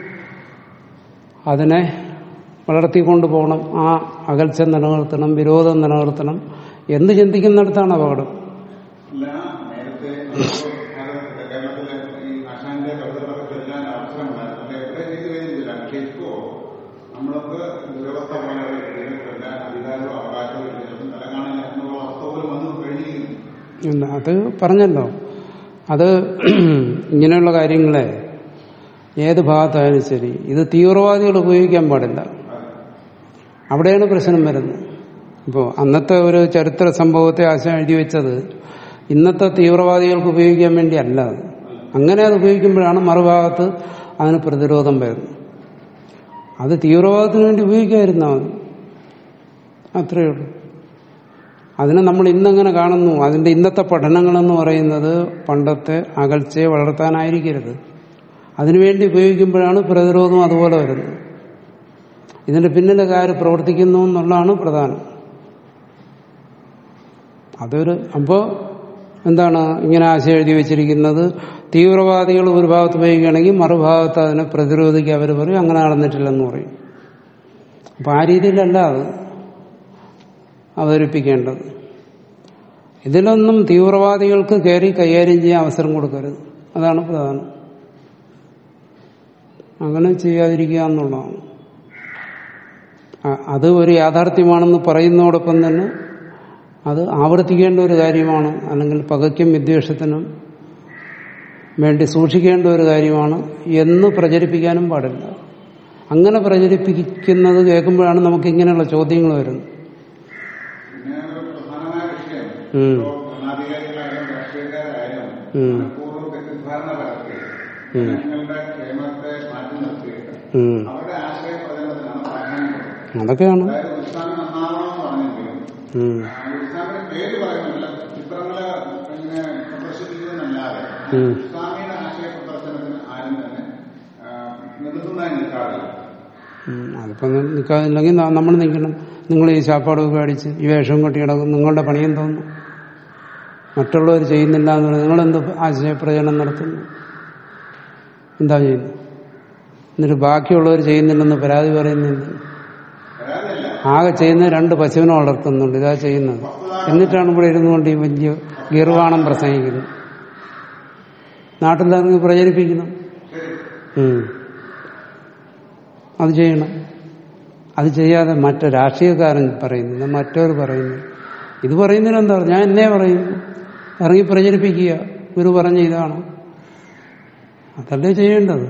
അതിനെ വളർത്തിക്കൊണ്ടു പോകണം ആ അകൽച്ച നിലനിർത്തണം വിരോധം നിലനിർത്തണം എന്ന് ചിന്തിക്കുന്നിടത്താണ് അപകടം അല്ല നേരത്തെ നമുക്ക് ഭാരതത്തിലെ കേരളത്തിലെ ഈ ആശാന്റെ കവിതകളൊക്കെ ചൊല്ലാൻ അവസരമുണ്ടായിരുന്നു പക്ഷെ എവിടെ ചെയ്തു കഴിഞ്ഞില്ല പക്ഷെ ഇപ്പോ നമ്മൾക്ക് ദുരവസ്ഥ പോലെ ഇതിനെ ചൊല്ലാൻ അധികാരവും അവകാശവും ഇല്ലെന്നും തലകാണില്ല എന്നുള്ള അവസ്ഥ പോലും വന്നു കഴിഞ്ഞിരിക്കുന്നു ഇല്ല, അത് പറഞ്ഞല്ലോ അത് ഇങ്ങനെയുള്ള കാര്യങ്ങളെ ഏത് ഭാഗത്തായാലും ശരി ഇത് തീവ്രവാദികൾ ഉപയോഗിക്കാൻ പാടില്ല അവിടെയാണ് പ്രശ്നം വരുന്നത് ഇപ്പോൾ അന്നത്തെ ഒരു ചരിത്ര സംഭവത്തെ ആശ എഴുതി വെച്ചത് ഇന്നത്തെ തീവ്രവാദികൾക്ക് ഉപയോഗിക്കാൻ വേണ്ടി അല്ല അത് അങ്ങനെ അത് ഉപയോഗിക്കുമ്പോഴാണ് മറുഭാഗത്ത് അതിന് പ്രതിരോധം വരുന്നത് അത് തീവ്രവാദത്തിന് വേണ്ടി ഉപയോഗിക്കാതിരുന്നാൽ മതി അത്രയേ ഉള്ളൂ അതിനെ നമ്മൾ ഇന്നെങ്ങനെ കാണുന്നു അതിന്റെ ഇന്നത്തെ പഠനങ്ങളെന്ന് പറയുന്നത് പണ്ടത്തെ അകൽച്ചയെ വളർത്താനായിരിക്കരുത് അതിനുവേണ്ടി ഉപയോഗിക്കുമ്പോഴാണ് പ്രതിരോധം അതുപോലെ വരുന്നത് ഇതിന്റെ പിന്നിലെ കാര്യം പ്രവർത്തിക്കുന്നു എന്നുള്ളതാണ് പ്രധാനം അതൊരു അപ്പോ എന്താണ് ഇങ്ങനെ ആശയം എഴുതി വെച്ചിരിക്കുന്നത് തീവ്രവാദികൾ ഒരു ഭാഗത്ത് ഉപയോഗിക്കുകയാണെങ്കിൽ മറുഭാഗത്ത് അതിനെ പ്രതിരോധിക്കുക അവർ പറയും അങ്ങനെ നടന്നിട്ടില്ലെന്ന് പറയും അപ്പൊ ആ രീതിയിലല്ല അത് അവതരിപ്പിക്കേണ്ടത് ഇതിലൊന്നും തീവ്രവാദികൾക്ക് കയറി കൈകാര്യം ചെയ്യാൻ അവസരം കൊടുക്കരുത് അതാണ് പ്രധാനം അങ്ങനെ ചെയ്യാതിരിക്കുക എന്നുള്ളതാണ് അ- അത് ഒരു യാഥാർത്ഥ്യമാണെന്ന് പറയുന്നതോടൊപ്പം തന്നെ അത് ആവർത്തിക്കേണ്ട ഒരു കാര്യമാണ് അല്ലെങ്കിൽ പകയ്ക്കും വിദ്വേഷത്തിനും വേണ്ടി സൂക്ഷിക്കേണ്ട ഒരു കാര്യമാണ് എന്ന് പ്രചരിപ്പിക്കാനും പാടില്ല അങ്ങനെ പ്രചരിപ്പിക്കുന്നത് കേൾക്കുമ്പോഴാണ് നമുക്ക് ഇങ്ങനെയുള്ള ചോദ്യങ്ങൾ വരുന്നത് പിന്നെ ഒരു പ്രധാനമായ വിഷയം ഉം. ഇപ്പോ ഭരണാധികാരികളായാലും രാഷ്ട്രീയക്കാരായാലും ഉം. മനഃപൂർവ്വം തെറ്റിദ്ധാരണ പരത്തി ഉം. ജനങ്ങളുടെ ക്ഷേമത്തെ മാറ്റി നിർത്തിയിട്ട് ഉം. അവരുടെ ആശയ പ്രചരണത്തിനാണ് പ്രാധാന്യം കൊടുക്കുന്നത് അതൊക്കെയാണ് അതായത് ഉത്സാഹം നന്നാവണമെന്ന് പറഞ്ഞെങ്കിലും ഉം. ആ, ഉത്സാഹിന്റെ പേര് പറയുന്നില്ല ചിത്രങ്ങള് ഇങ്ങനെ പ്രദർശിപ്പിക്കുന്നതല്ലാതെ ഉം. ഇസ്ലാമിയുടെ ആശയ പ്രദർശനത്തിന് ആരും തന്നെ ആ, നിർത്തുന്നതായി നിൽക്കാറില്ല ഉം. അതിപ്പോ നിൽക്കാതില്ലെങ്കിൽ നമ്മൾ നിൽക്കണം നിങ്ങൾ ഈ ശാപ്പാടൊക്കെ അടിച്ച് ഈ വേഷം കെട്ടി കിടക്കും നിങ്ങളുടെ പണിയും തോന്നുന്നു മറ്റുള്ളവർ ചെയ്യുന്നില്ല എന്ന് പറഞ്ഞാൽ നിങ്ങളെന്ത് ആശയപ്രചരണം നടത്തുന്നു എന്താ ചെയ്യുന്നു എന്നിട്ട് ബാക്കിയുള്ളവർ ചെയ്യുന്നില്ലെന്ന് പരാതി പറയുന്നുണ്ട് വരാതില്ല ആകെ ചെയ്യുന്ന രണ്ട് പശുവിനെ വളർത്തുന്നുണ്ട് ഇതാ ചെയ്യുന്നത് എന്നിട്ടാണ് ഇവിടെ ഇരുന്നുകൊണ്ട് ഈ വലിയ ഗീർവാണം പ്രസംഗിക്കുന്നത് നാട്ടിലിറങ്ങി പ്രചരിപ്പിക്കണം ഉം. അത് ചെയ്യണം അത് ചെയ്യാതെ മറ്റു രാഷ്ട്രീയക്കാരൻ പറയുന്നില്ല മറ്റവർ പറയുന്നു ഇത് പറയുന്നതിന് എന്താ ഞാൻ എന്നെ പറയുന്നു ഇറങ്ങി പ്രചരിപ്പിക്കുക ഗുരു പറഞ്ഞ ഇതാണ് അതല്ലേ ചെയ്യേണ്ടത്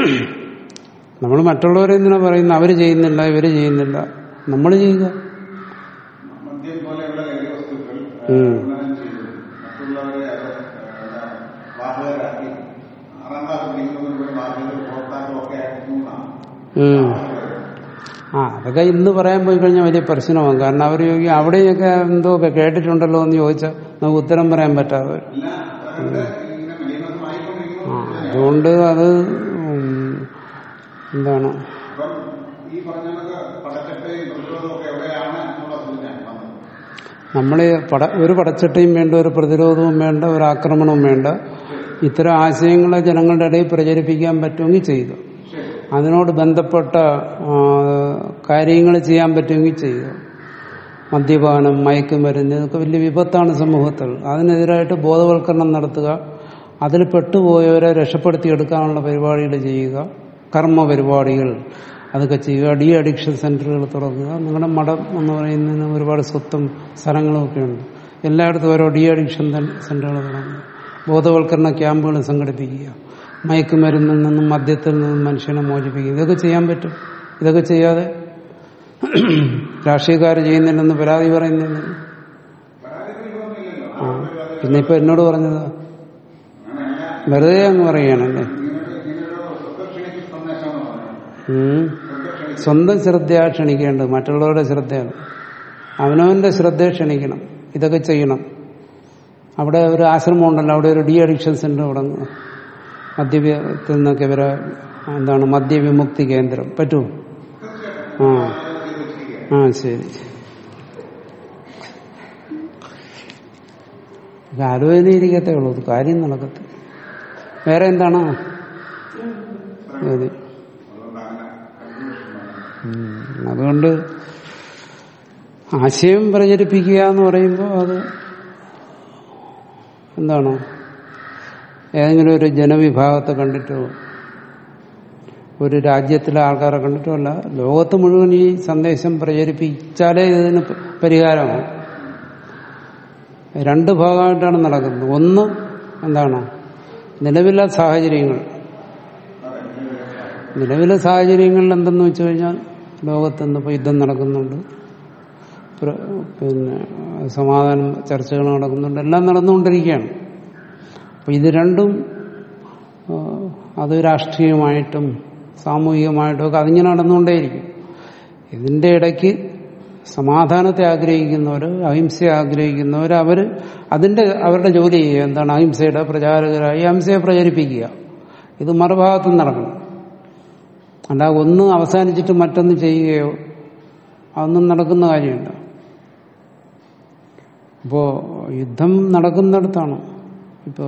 നമ്മൾ മറ്റുള്ളവരെ എന്തിനാ പറയുന്നത് അവര് ചെയ്യുന്നില്ല ഇവര് ചെയ്യുന്നില്ല നമ്മൾ ചെയ്യുക മദ്യം പോലെയുള്ള ലഹരി വസ്തുക്കൾ ഉം. ഉന്നതം ചെയ്തു മറ്റുള്ളവരെ അത് ആ, ബാധകരാക്കി ആറാം ക്ലാസ് പഠിക്കുന്നവരുടെ ബാധ്യത പുറത്താക്കും ഒക്കെ ആക്കുന്നതാണ് ഉം. ആ അതൊക്കെ ഇന്ന് പറയാൻ പോയി കഴിഞ്ഞാൽ വലിയ പ്രശ്നമാകും കാരണം അവർ ചോദിക്കും അവിടെയൊക്കെ എന്തോ ഒക്കെ കേട്ടിട്ടുണ്ടല്ലോ എന്ന് ചോദിച്ചാൽ നമുക്ക് ഉത്തരം പറയാൻ പറ്റാതെ വരും. അല്ല അതൊക്കെ ഇങ്ങനെ മലിനമായിക്കൊണ്ടിരിക്കുന്നു ആ അതുകൊണ്ട് അത് ഉം, എന്താണ് അപ്പം ഈ പറഞ്ഞതൊക്കെ പടച്ചട്ടയും പ്രതിരോധവും ഒക്കെ എവിടെയാണ് എന്നുള്ള സൂചന വന്നത് നമ്മൾ പട ഒരു പടച്ചട്ടയും വേണ്ട ഒരു പ്രതിരോധവും വേണ്ട ഒരു ആക്രമണവും വേണ്ട ഇത്തരം ആശയങ്ങളെ ജനങ്ങളുടെ ഇടയിൽ പ്രചരിപ്പിക്കാൻ പറ്റുമെങ്കിൽ ചെയ്യുക അതിനോട് ബന്ധപ്പെട്ട കാര്യങ്ങൾ ചെയ്യാൻ പറ്റുമെങ്കിൽ ചെയ്യുക മദ്യപാനം മയക്കുമരുന്ന് ഇതൊക്കെ വലിയ വിപത്താണ് സമൂഹത്തിൽ അതിനെതിരായിട്ട് ബോധവൽക്കരണം നടത്തുക അതിൽ പെട്ടുപോയവരെ രക്ഷപ്പെടുത്തിയെടുക്കാനുള്ള പരിപാടികൾ ചെയ്യുക കർമ്മ പരിപാടികൾ അതൊക്കെ ചെയ്യുക ഡി അഡിക്ഷൻ സെന്ററുകൾ തുറക്കുക നിങ്ങളുടെ മഠം എന്ന് പറയുന്നതിന് ഒരുപാട് സ്വത്തും സ്ഥലങ്ങളും ഒക്കെ ഉണ്ട് എല്ലായിടത്തും ഓരോ ഡി അഡിക്ഷൻ സെന്ററുകൾ തുടങ്ങുക ബോധവൽക്കരണ ക്യാമ്പുകൾ സംഘടിപ്പിക്കുക മയക്കുമരുന്നിൽ നിന്നും മദ്യത്തിൽ നിന്നും മനുഷ്യനെ മോചിപ്പിക്കുക ഇതൊക്കെ ചെയ്യാൻ പറ്റും ഇതൊക്കെ ചെയ്യാതെ രാഷ്ട്രീയക്കാർ ചെയ്യുന്നില്ലെന്ന് പരാതി പറയുന്നില്ല പരാതികളൊന്നുമില്ലല്ലോ ആ പിന്നെ ഇപ്പൊ എന്നോട് പറഞ്ഞത് അങ്ങനെയല്ല വെറുതെ അങ്ങ് പറയുകയാണല്ലേ ഇങ്ങനൊരു ഇങ്ങനൊരു സ്വത്തക്ഷണിക്ക് സന്ദേശം എന്ന് പറഞ്ഞു ഉം. സ്വത്തക്ഷണിക്ക് സ്വന്തം ശ്രദ്ധ ക്ഷണിക്കേണ്ടത് മറ്റുള്ളവരുടെ ശ്രദ്ധയാണ് അവനവന്റെ ശ്രദ്ധ ക്ഷണിക്കണം ഇതൊക്കെ ചെയ്യണം അവിടെ ഒരു ആശ്രമം ഉണ്ടല്ലോ അവിടെ ഒരു ഡി അഡിക്ഷൻ സെന്റർ തുടങ്ങുക മദ്യത്തിൽ നിന്നൊക്കെ ഇവരെ എന്താണ് മദ്യവിമുക്തി കേന്ദ്രം പറ്റുമോ ആ ആ ശരി ഇത് ആലോചനയിരിക്കത്തേ ഉള്ളൂ ഇത് കാര്യം നടക്കത്തില്ല വേറെ എന്താണ് അതെ അതുകൊണ്ട് അങ്ങനെ കൺഫ്യൂഷൻ വന്നു. ഉം. അതുകൊണ്ട് ആശയം പ്രചരിപ്പിക്കുക എന്ന് പറയുമ്പോൾ അത് എന്താണ് ഏതെങ്കിലും ഒരു ജനവിഭാഗത്തെ കണ്ടിട്ടോ ഒരു രാജ്യത്തിലെ ആൾക്കാരെ കണ്ടിട്ടോ അല്ല ലോകത്ത് മുഴുവൻ ഈ സന്ദേശം പ്രചരിപ്പിച്ചാലേ ഇതിന് പ- പരിഹാരമാകും രണ്ട് ഭാഗമായിട്ടാണ് നടക്കുന്നത് ഒന്ന് എന്താണ് നിലവിലെ സാഹചര്യങ്ങൾ നിലവിലെ സാഹചര്യങ്ങളിൽ എന്തെന്ന് വെച്ച് കഴിഞ്ഞാൽ ലോകത്ത് ഇന്നിപ്പോൾ യുദ്ധം നടക്കുന്നുണ്ട് പ്ര- പിന്നെ സമാധാനം ചർച്ചകൾ നടക്കുന്നുണ്ട് എല്ലാം നടന്നുകൊണ്ടിരിക്കുകയാണ് അപ്പൊ ഇത് രണ്ടും ആ, അത് രാഷ്ട്രീയമായിട്ടും സാമൂഹികമായിട്ടും ഒക്കെ അതിങ്ങനെ നടന്നുകൊണ്ടേയിരിക്കും ഇതിന്റെ ഇടയ്ക്ക് സമാധാനത്തെ ആഗ്രഹിക്കുന്നവർ അഹിംസയെ ആഗ്രഹിക്കുന്നവർ അവർ അതിന്റെ അവരുടെ ജോലി ചെയ്യുക എന്താണ് അഹിംസയുടെ പ്രചാരകരായി അഹിംസയെ പ്രചരിപ്പിക്കുക ഇത് മറുഭാഗത്തും നടക്കണം അല്ല ഒന്ന് അവസാനിച്ചിട്ട് മറ്റൊന്ന് ചെയ്യുകയോ അതൊന്നും നടക്കുന്ന കാര്യമില്ല ഇപ്പോ യുദ്ധം നടക്കുന്നിടത്താണ് ഇപ്പോ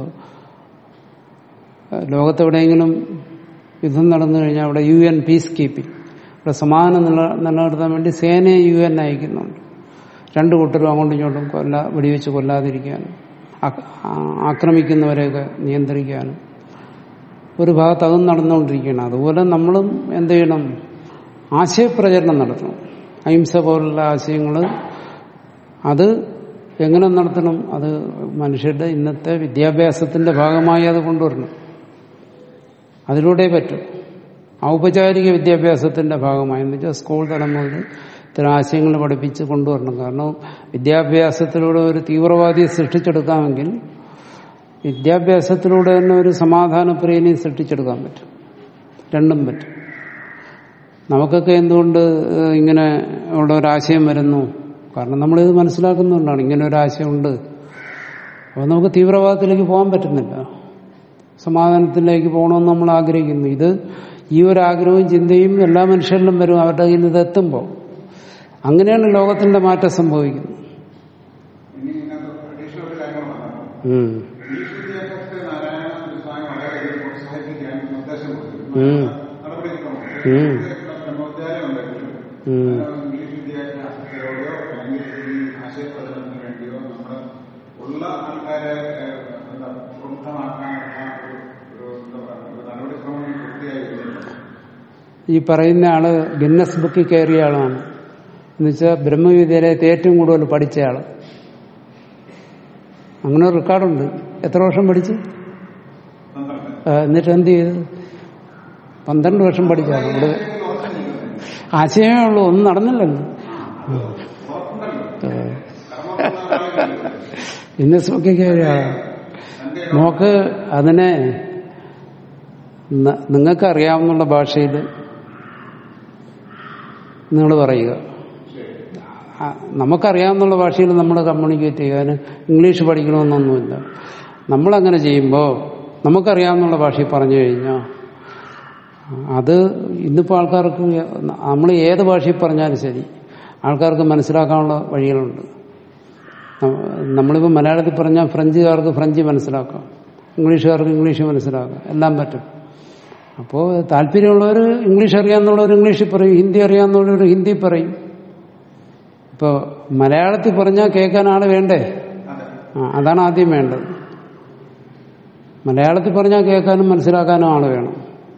ലോകത്തെവിടെയെങ്കിലും യുദ്ധം നടന്നു കഴിഞ്ഞാൽ അവിടെ യു എൻ പീസ് കീപ്പിംഗ് ഇവിടെ സമാധാനം നില നിലനിർത്താൻ വേണ്ടി സേനയെ യു എൻ അയക്കുന്നുണ്ട് രണ്ടു കൂട്ടരും അങ്ങോട്ടും ഇങ്ങോട്ടും കൊല്ല വെടിവെച്ച് കൊല്ലാതിരിക്കാനും ആക്ര- ആ- ആക്രമിക്കുന്നവരെയൊക്കെ നിയന്ത്രിക്കാനും ഒരു ഭാഗത്ത് അതും നടന്നുകൊണ്ടിരിക്കുകയാണ് അതുപോലെ നമ്മളും എന്ത് ചെയ്യണം ആശയപ്രചരണം നടത്തണം അഹിംസ പോലുള്ള ആശയങ്ങൾ അത് എങ്ങനെ നടത്തണം അത് മനുഷ്യരുടെ ഇന്നത്തെ വിദ്യാഭ്യാസത്തിന്റെ ഭാഗമായി അത് കൊണ്ടുവരണം അതിലൂടെ പറ്റും ഔപചാരിക വിദ്യാഭ്യാസത്തിന്റെ ഭാഗമായി എന്ന് വെച്ചാൽ സ്കൂൾ തലം മുതൽ ഇത്തരം ആശയങ്ങൾ പഠിപ്പിച്ച് കൊണ്ടുവരണം കാരണം വിദ്യാഭ്യാസത്തിലൂടെ ഒരു തീവ്രവാദിയെ സൃഷ്ടിച്ചെടുക്കാമെങ്കിൽ വിദ്യാഭ്യാസത്തിലൂടെ തന്നെ ഒരു സമാധാനപ്രിയനെ സൃഷ്ടിച്ചെടുക്കാൻ പറ്റും രണ്ടും പറ്റും നമുക്കൊക്കെ എന്തുകൊണ്ട് ഏഹ്, ഇങ്ങനെ ഉള്ള ഒരാശയം വരുന്നു കാരണം നമ്മളിത് മനസ്സിലാക്കുന്നുകൊണ്ടാണ് ഇങ്ങനെ ഒരു ആശയമുണ്ട് അപ്പോൾ നമുക്ക് തീവ്രവാദത്തിലേക്ക് പോകാൻ പറ്റുന്നില്ല സമാധാനത്തിലേക്ക് പോകണമെന്ന് നമ്മൾ ആഗ്രഹിക്കുന്നു ഇത് ഈ ഒരു ആഗ്രഹവും ചിന്തയും എല്ലാ മനുഷ്യരിലും വരും അവരുടെ കയ്യിൽ നിന്ന് ഇത് എത്തുമ്പോൾ അങ്ങനെയാണ് ലോകത്തിന്റെ മാറ്റം സംഭവിക്കുന്നത് ഇനി ഇതിനകത്ത് അഡീഷണൽ ഒരു കാര്യം പറഞ്ഞു ഉം. ഇംഗ്ലീഷ് വിദ്യാഭ്യാസത്തെ നാരായണ ഗുരുസ്വാമി വളരെയധികം പ്രോത്സാഹിപ്പിക്കാൻ നിർദ്ദേശം കൊടുത്തു ഉം. നടപടിക്രമം ഉം. ബ്രഹ്മോദ്യാലയം ഉണ്ടെങ്കിലും ഉം. ഇംഗ്ലീഷ് വിദ്യാഭ്യാസത്തിലൂടെയോ അല്ലെങ്കിൽ ഈ ആശയപ്രചരണത്തിന് വേണ്ടിയോ നമ്മൾ ഉള്ള ആൾക്കാരെ ഏഹ്, എന്താ പ്രബുദ്ധമാക്കാനുള്ള ഒരു ഒരു എന്താ പറയുക ഒരു നടപടിക്രമം പൂർത്തിയായി വരുന്നുണ്ട് ഈ പറയുന്ന ആള് ഗിന്നസ് ബുക്കിൽ കയറിയ ആളാണ് എന്നുവെച്ചാൽ ബ്രഹ്മവിദ്യാലയത്തെ ഏറ്റവും കൂടുതൽ പഠിച്ച ആള് അങ്ങനെ ഒരു റെക്കോർഡുണ്ട് എത്ര വർഷം പഠിച്ചു പന്ത്രണ്ട് ആ, എന്നിട്ട് എന്ത് ചെയ്തു പന്ത്രണ്ട് വർഷം പഠിച്ചാണ് ഇവിടെ ആശയമേ ഉള്ളൂ ഒന്നും നടന്നില്ലല്ലോ ഗിന്നസ് ബുക്കിൽ കയറിയ ആളാണ് നോക്ക് അതിനെ ന- നിങ്ങൾക്ക് അറിയാവുന്ന ഭാഷയിൽ നിങ്ങൾ പറയുക ആ, നമുക്കറിയാവുന്ന ഭാഷയിൽ നമ്മൾ കമ്മ്യൂണിക്കേറ്റ് ചെയ്യാൻ ഇംഗ്ലീഷ് പഠിക്കണമെന്നൊന്നുമില്ല നമ്മളങ്ങനെ ചെയ്യുമ്പോൾ നമുക്കറിയാവുന്ന ഭാഷയിൽ പറഞ്ഞു കഴിഞ്ഞാൽ അത് ഇന്നിപ്പോൾ ആൾക്കാർക്ക് നമ്മൾ ഏത് ഭാഷയിൽ പറഞ്ഞാലും ശരി ആൾക്കാർക്ക് മനസ്സിലാക്കാനുള്ള വഴികളുണ്ട് നമ്മ- നമ്മളിപ്പോൾ മലയാളത്തിൽ പറഞ്ഞാൽ ഫ്രഞ്ചുകാർക്ക് ഫ്രഞ്ച് മനസ്സിലാക്കാം ഇംഗ്ലീഷുകാർക്ക് ഇംഗ്ലീഷ് മനസ്സിലാക്കാം എല്ലാം പറ്റും അപ്പോൾ താല്പര്യമുള്ളവർ ഇംഗ്ലീഷ് അറിയാവുന്നവർ ഇംഗ്ലീഷിൽ പറയും ഹിന്ദി അറിയാവുന്നവർ ഹിന്ദി പറയും ഇപ്പോൾ മലയാളത്തിൽ പറഞ്ഞാൽ കേൾക്കാൻ ആള് വേണ്ടേ ആ അതാണ് ആദ്യം വേണ്ടത് മലയാളത്തിൽ പറഞ്ഞാൽ കേൾക്കാനും മനസ്സിലാക്കാനും ആള് വേണം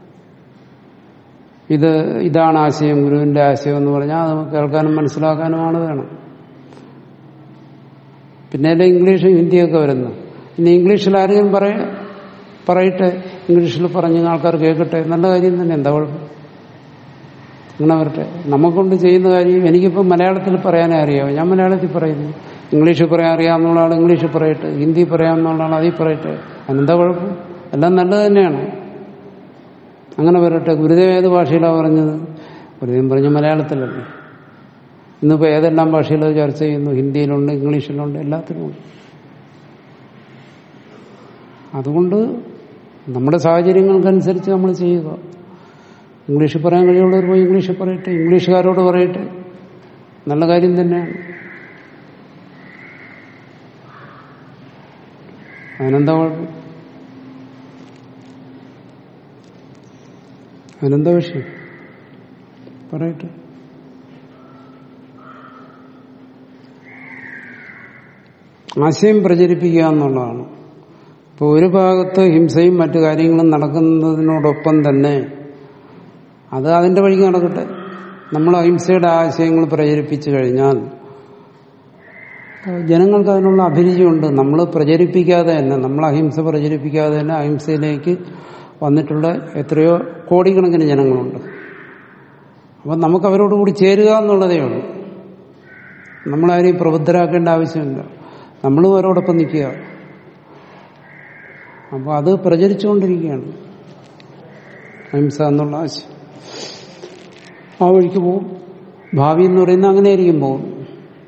ഇത് ഇതാണ് ആശയം ഗുരുവിന്റെ ആശയം എന്ന് പറഞ്ഞാൽ അത് കേൾക്കാനും മനസ്സിലാക്കാനും ആള് വേണം പിന്നെ അല്ലേ ഇംഗ്ലീഷും ഹിന്ദിയൊക്കെ വരുന്നു ഇനി ഇംഗ്ലീഷിൽ ആരെങ്കിലും പറയ പറയട്ടെ ഇംഗ്ലീഷിൽ പറഞ്ഞ് ആൾക്കാർ കേൾക്കട്ടെ നല്ല കാര്യം തന്നെ എന്താ കുഴപ്പം അങ്ങനെ വരട്ടെ നമുക്കൊണ്ട് ചെയ്യുന്ന കാര്യം എനിക്കിപ്പോൾ മലയാളത്തിൽ പറയാനേ അറിയാവൂ ഞാൻ മലയാളത്തിൽ പറയുന്നു ഇംഗ്ലീഷ് പറയാൻ അറിയാവുന്ന ആൾ ഇംഗ്ലീഷിൽ പറയട്ടെ ഹിന്ദി പറയാവുന്ന ആൾ അതിൽ പറയട്ടെ അതിനെന്താ കുഴപ്പം എല്ലാം നല്ലത് തന്നെയാണ് അങ്ങനെ വരട്ടെ ഗുരുദേവ് ഏത് ഭാഷയിലാണ് പറഞ്ഞത് ഗുരുദേവൻ പറഞ്ഞ മലയാളത്തിലല്ലേ ഇന്നിപ്പോൾ ഏതെല്ലാം ഭാഷയിൽ ചർച്ച ചെയ്യുന്നു ഹിന്ദിയിലുണ്ട് ഇംഗ്ലീഷിലുണ്ട് എല്ലാത്തിലുമുണ്ട് അതുകൊണ്ട് നമ്മുടെ സാഹചര്യങ്ങൾക്കനുസരിച്ച് നമ്മൾ ചെയ്യുക ഇംഗ്ലീഷിൽ പറയാൻ കഴിയുള്ളവർ പോയി ഇംഗ്ലീഷിൽ പറയട്ടെ ഇംഗ്ലീഷുകാരോട് പറയട്ടെ നല്ല കാര്യം തന്നെയാണ് അതിനെന്താ കുഴപ്പം അതിനെന്താ വിഷയം പറയട്ടെ ആശയം പ്രചരിപ്പിക്കുക എന്നുള്ളതാണ് ഇപ്പോൾ ഒരു ഭാഗത്ത് ഹിംസയും മറ്റു കാര്യങ്ങളും നടക്കുന്നതിനോടൊപ്പം തന്നെ അത് അതിന്റെ വഴിക്ക് നടക്കട്ടെ നമ്മൾ അഹിംസയുടെ ആശയങ്ങൾ പ്രചരിപ്പിച്ചു കഴിഞ്ഞാൽ ജനങ്ങൾക്ക് അതിനുള്ള അഭിരുചിയുണ്ട് നമ്മൾ പ്രചരിപ്പിക്കാതെ തന്നെ നമ്മൾ അഹിംസ പ്രചരിപ്പിക്കാതെ തന്നെ അഹിംസയിലേക്ക് വന്നിട്ടുള്ള എത്രയോ കോടിക്കണക്കിന് ജനങ്ങളുണ്ട് അപ്പം നമുക്ക് അവരോട് കൂടി ചേരുക എന്നുള്ളതേ ഉള്ളൂ നമ്മളാരെയും പ്രബുദ്ധരാക്കേണ്ട ആവശ്യമില്ല നമ്മളും അവരോടൊപ്പം നിൽക്കുക അപ്പോൾ അത് പ്രചരിച്ചുകൊണ്ടിരിക്കുകയാണ് അഹിംസ എന്നുള്ള ആശയം ആ വഴിക്ക് പോകും ഭാവി എന്ന് പറയുന്നത് അങ്ങനെ ആയിരിക്കും പോകും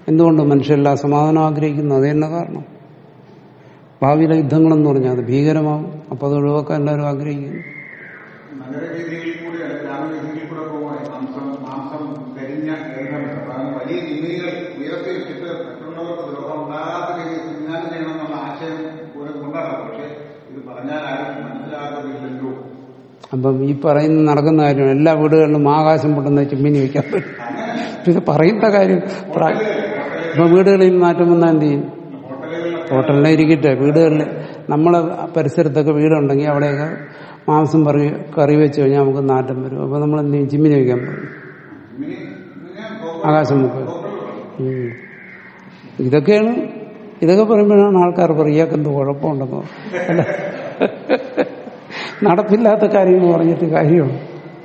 എന്തുകൊണ്ട് മനുഷ്യരെല്ലാ സമാധാനം ആഗ്രഹിക്കുന്നു അത് തന്നെ കാരണം ഭാവിയിലെ യുദ്ധങ്ങളെന്ന് പറഞ്ഞാൽ അത് ഭീകരമാവും അപ്പോൾ അത് ഒഴിവാക്കാൻ എല്ലാവരും ആഗ്രഹിക്കുന്നു നഗരവീതിയിൽ കൂടി അല്ലെങ്കിൽ ഗ്രാമവീതിയിൽ കൂടെ പോകുമ്പോൾ മാംസം മാംസം കരിഞ്ഞ ഗന്ധമില്ല കാരണം വലിയ തിമിരികൾ ഉയർത്തി വെച്ചിട്ട് മറ്റുള്ളവർക്ക് ദ്രോഹം ഉണ്ടാകാത്ത രീതിയിൽ സംവിധാനം ചെയ്യണമെന്നുള്ള ആശയം കൂടെ കൊണ്ടാണ് പക്ഷെ ഇത് പറഞ്ഞാൽ ആരും മനസ്സിലാക്കുന്നില്ലല്ലോ അപ്പം ഈ പറയുന്ന നടക്കുന്ന കാര്യം എല്ലാ വീടുകളിലും ആകാശം പൊട്ടുന്ന ചിമ്മിനി വെക്കാൻ പറ്റും ഇത് പറയുന്ന കാര്യം പ്ര- ഇപ്പൊ വീടുകളിൽ നിന്ന് മാറ്റം വന്നാൽ എന്ത് ചെയ്യും ഹോട്ടലുകളിൽ ഹോട്ടലിനെ ഇരിക്കട്ടെ വീടുകളിൽ നമ്മളെ പരിസരത്തൊക്കെ വീടുണ്ടെങ്കിൽ അവിടെയൊക്കെ മാംസം പറ കറി വെച്ച് കഴിഞ്ഞാൽ നമുക്ക് നാറ്റം വരും അപ്പൊ നമ്മൾ എന്ത് ചെയ്യും ചിമ്മിനി വെക്കാൻ പറയും ഇനി ഞാൻ ആകാശം മുക്ക് ഉം. ഇതൊക്കെയാണ് ഇതൊക്കെ പറയുമ്പോഴാണ് ആൾക്കാർ പറയും ഇയാൾക്ക് എന്തോ കുഴപ്പമുണ്ടെന്നോ അല്ല നടപ്പില്ലാത്ത കാര്യങ്ങൾ പറഞ്ഞിട്ട് കാര്യമാണ്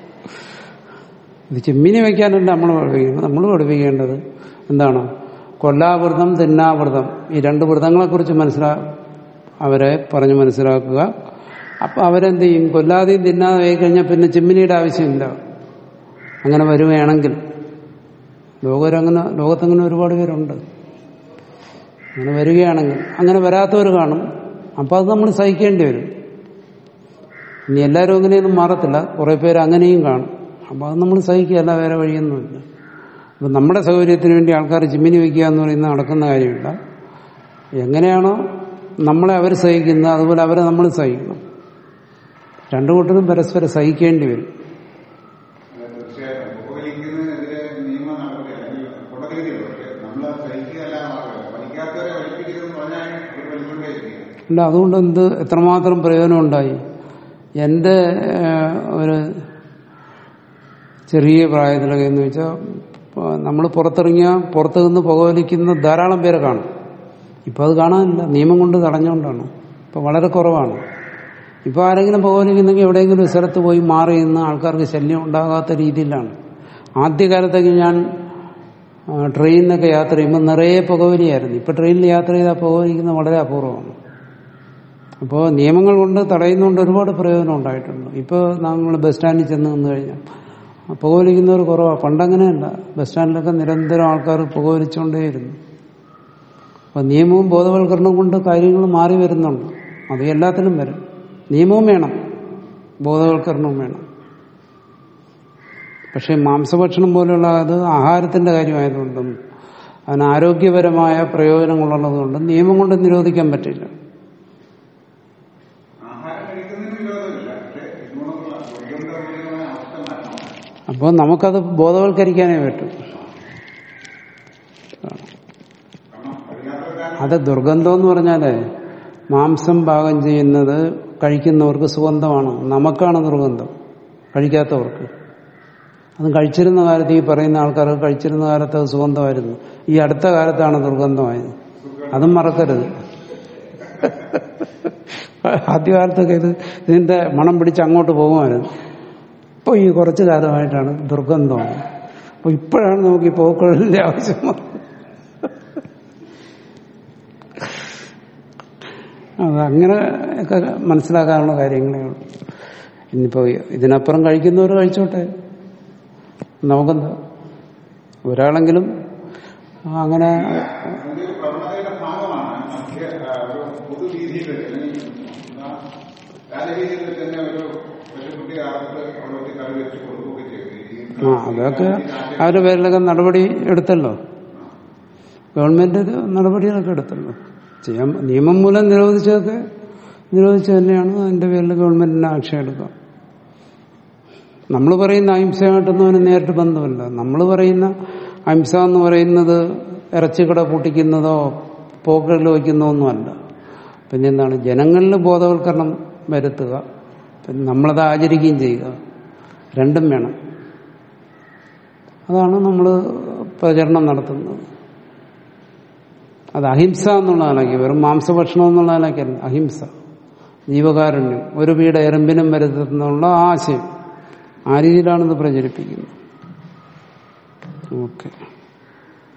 ഇത് ചെമ്മീനെ വയ്ക്കാനല്ല നമ്മൾ പഠിപ്പിക്കുന്നത് നമ്മൾ പഠിപ്പിക്കേണ്ടത് എന്താണ് കൊല്ലാവൃതം തിന്നാവൃതം ഈ രണ്ട് വ്രതങ്ങളെക്കുറിച്ച് മനസ്സിലാ അവരെ പറഞ്ഞ് മനസ്സിലാക്കുക അപ്പൊ അവരെന്ത് ചെയ്യും കൊല്ലാതെയും തിന്നാതെ ആയി കഴിഞ്ഞാൽ പിന്നെ ചെമ്മിനിയുടെ ആവശ്യമില്ല അങ്ങനെ വരുകയാണെങ്കിൽ ലോകരങ്ങനെ ലോകത്തങ്ങനെ ഒരുപാട് പേരുണ്ട് അങ്ങനെ വരികയാണെങ്കിൽ അങ്ങനെ വരാത്തവർ കാണും അപ്പൊ അത് നമ്മൾ സഹിക്കേണ്ടി വരും ഇനി എല്ലാവരും അങ്ങനെയൊന്നും മാറത്തില്ല കുറെ പേര് അങ്ങനെയും കാണും അപ്പൊ അത് നമ്മൾ സഹിക്കുകയല്ല വേറെ വഴിയൊന്നുമില്ല അപ്പൊ നമ്മുടെ സൗകര്യത്തിന് വേണ്ടി ആൾക്കാർ ചിമ്മിനി വയ്ക്കുക എന്ന് പറയുന്നത് നടക്കുന്ന കാര്യമില്ല എങ്ങനെയാണോ നമ്മളെ അവർ സഹിക്കുന്നത് അതുപോലെ അവരെ നമ്മൾ സഹിക്കണം രണ്ടു കൂട്ടരും പരസ്പരം സഹിക്കേണ്ടി വരും തീർച്ചയായിട്ടും ഉപകരിക്കുന്നതിനെതിരെ നിയമ നടപടി അല്ലെങ്കിൽ കോടതിയില്ല പക്ഷെ നമ്മൾ സഹിക്കുകയല്ല മാത്രമല്ല പഠിക്കാത്തവരെ പഠിപ്പിക്കരുതെന്ന് പറഞ്ഞാൽ അവർ പഠിച്ചുകൊണ്ടേയിരിക്കുക അല്ല അതുകൊണ്ട് എന്ത് എത്രമാത്രം പ്രയോജനം ഉണ്ടായി എന്റെ ഏഹ്, ഒരു ചെറിയ പ്രായത്തിലൊക്കെ എന്ന് വെച്ചാൽ നമ്മൾ പുറത്തിറങ്ങിയാൽ പുറത്തു നിന്ന് പുകവലിക്കുന്ന ധാരാളം പേരെ കാണും ഇപ്പൊ അത് കാണാനില്ല നിയമം കൊണ്ട് തടഞ്ഞുകൊണ്ടാണ് ഇപ്പൊ വളരെ കുറവാണ് ഇപ്പൊ ആരെങ്കിലും പുകവലിക്കുന്നെങ്കിൽ എവിടെയെങ്കിലും ഒരു സ്ഥലത്ത് പോയി മാറി നിന്ന് ആൾക്കാർക്ക് ശല്യം ഉണ്ടാകാത്ത രീതിയിലാണ് ആദ്യകാലത്തൊക്കെ ഞാൻ ആ, ട്രെയിനിനൊക്കെ യാത്ര ചെയ്യുമ്പോൾ നിറയെ പുകവലിയായിരുന്നു ഇപ്പൊ ട്രെയിനിൽ യാത്ര ചെയ്താൽ പുകവലിക്കുന്നത് വളരെ അപൂർവമാണ് അപ്പോൾ നിയമങ്ങൾ കൊണ്ട് തടയുന്നതുകൊണ്ട് ഒരുപാട് പ്രയോജനം ഉണ്ടായിട്ടുണ്ട് ഇപ്പോൾ നമ്മൾ ബസ് സ്റ്റാൻഡിൽ ചെന്ന് നിന്ന് കഴിഞ്ഞാൽ പുകവലിക്കുന്നവർ കുറവാണ് പണ്ടങ്ങനെയല്ല ബസ് സ്റ്റാൻഡിലൊക്കെ നിരന്തരം ആൾക്കാർ പുകവലിച്ചുകൊണ്ടേയിരുന്നു അപ്പോൾ നിയമവും ബോധവൽക്കരണവും കൊണ്ട് കാര്യങ്ങൾ മാറി വരുന്നുണ്ട് അത് എല്ലാത്തിനും വരും നിയമവും വേണം ബോധവൽക്കരണവും വേണം പക്ഷെ മാംസഭക്ഷണം പോലെയുള്ള അത് ആഹാരത്തിന്റെ കാര്യമായതുകൊണ്ടും അതിന് ആരോഗ്യപരമായ പ്രയോജനങ്ങളുള്ളതുകൊണ്ടും നിയമം കൊണ്ട് നിരോധിക്കാൻ പറ്റില്ല ആഹാരം കഴിക്കുന്നതിന് വിരോധമില്ല പക്ഷെ ഇതുകൊണ്ടുള്ള ദുർഗന്ധപൂരിതമായ അവസ്ഥ മാറ്റണം അപ്പോൾ നമുക്കത് ബോധവൽക്കരിക്കാനേ പറ്റും കാരണം വഴിയാത്രക്കാരൻ അത് ദുർഗന്ധം എന്ന് പറഞ്ഞാലേ മാംസം പാകം ചെയ്യുന്നത് കഴിക്കുന്നവർക്ക് സുഗന്ധമാണ് നമുക്കാണ് ദുർഗന്ധം കഴിക്കാത്തവർക്ക് അത് കഴിച്ചിരുന്ന കാലത്ത് ഈ പറയുന്ന ആൾക്കാർ കഴിച്ചിരുന്ന കാലത്ത് അത് സുഗന്ധമായിരുന്നു ഈ അടുത്ത കാലത്താണ് ദുർഗന്ധമായത് അതും മറക്കരുത് ആദ്യകാലത്തൊക്കെ ഇത് ഇതിന്റെ മണം പിടിച്ച് അങ്ങോട്ട് പോകുമായിരുന്നു ഇപ്പോൾ ഈ കുറച്ചു കാലമായിട്ടാണ് ദുർഗന്ധമാണ് അപ്പോൾ ഇപ്പോഴാണ് നമുക്ക് ഈ പോക്കുകളിന്റെ ആവശ്യം വന്നത്. അത് അങ്ങനെ ഒക്കെ മനസ്സിലാക്കാനുള്ള കാര്യങ്ങളേ ഉള്ളൂ ഇനിയിപ്പോ ഇതിനപ്പുറം കഴിക്കുന്നവർ കഴിച്ചോട്ടെ നമുക്കെന്താ ഒരാളെങ്കിലും അങ്ങനെ അതിന്റെ ഒരു പ്രവണതയുടെ ഭാഗമാണ് മധ്യ ആ, ഒരു പൊതുവീതിയിൽ വെച്ച് അല്ലെങ്കിൽ ആ, രാജവീതിയിൽ വെച്ച് തന്നെ ഒരു പശുക്കുട്ടി അറുത്ത് അവിടെ കറി വെച്ച് കൊടുക്കുകയൊക്കെ ചെയ്തു ആ അതൊക്കെ അവരുടെ പേരിലൊക്കെ നടപടി എടുത്തല്ലോ ഗവൺമെന്റ് ഇത് നടപടികളൊക്കെ എടുത്തല്ലോ ചെയ്യാൻ നിയമം മൂലം നിരോധിച്ചതൊക്കെ നിരോധിച്ചു തന്നെയാണ് അതിന്റെ പേരിൽ ഗവൺമെന്റിന് ആക്ഷൻ എടുക്കാം നമ്മൾ പറയുന്ന അഹിംസയായിട്ടൊന്നും അതിന് നേരിട്ട് ബന്ധമില്ല നമ്മൾ പറയുന്ന അഹിംസ എന്ന് പറയുന്നത് ഇറച്ചിക്കട പൂട്ടിക്കുന്നതോ പോക്കറ്റിൽ വയ്ക്കുന്നതോ ഒന്നുമല്ല പിന്നെ എന്താണ് ജനങ്ങളിൽ ബോധവൽക്കരണം വരുത്തുക പിന്നെ നമ്മളത് ആചരിക്കുകയും ചെയ്യുക രണ്ടും വേണം അതാണ് നമ്മൾ പ്രചരണം നടത്തുന്നത് അത് അഹിംസ എന്നുള്ള നിലയ്ക്ക് വെറും മാംസഭക്ഷണം എന്നുള്ള നിലയ്ക്കല്ല അഹിംസ ജീവകാരുണ്യം ഒരു വീട് എറുമ്പിനും വരുത്തുന്നുള്ള ആശയം ആ രീതിയിലാണ് ഇത് പ്രചരിപ്പിക്കുന്നത് ഓക്കെ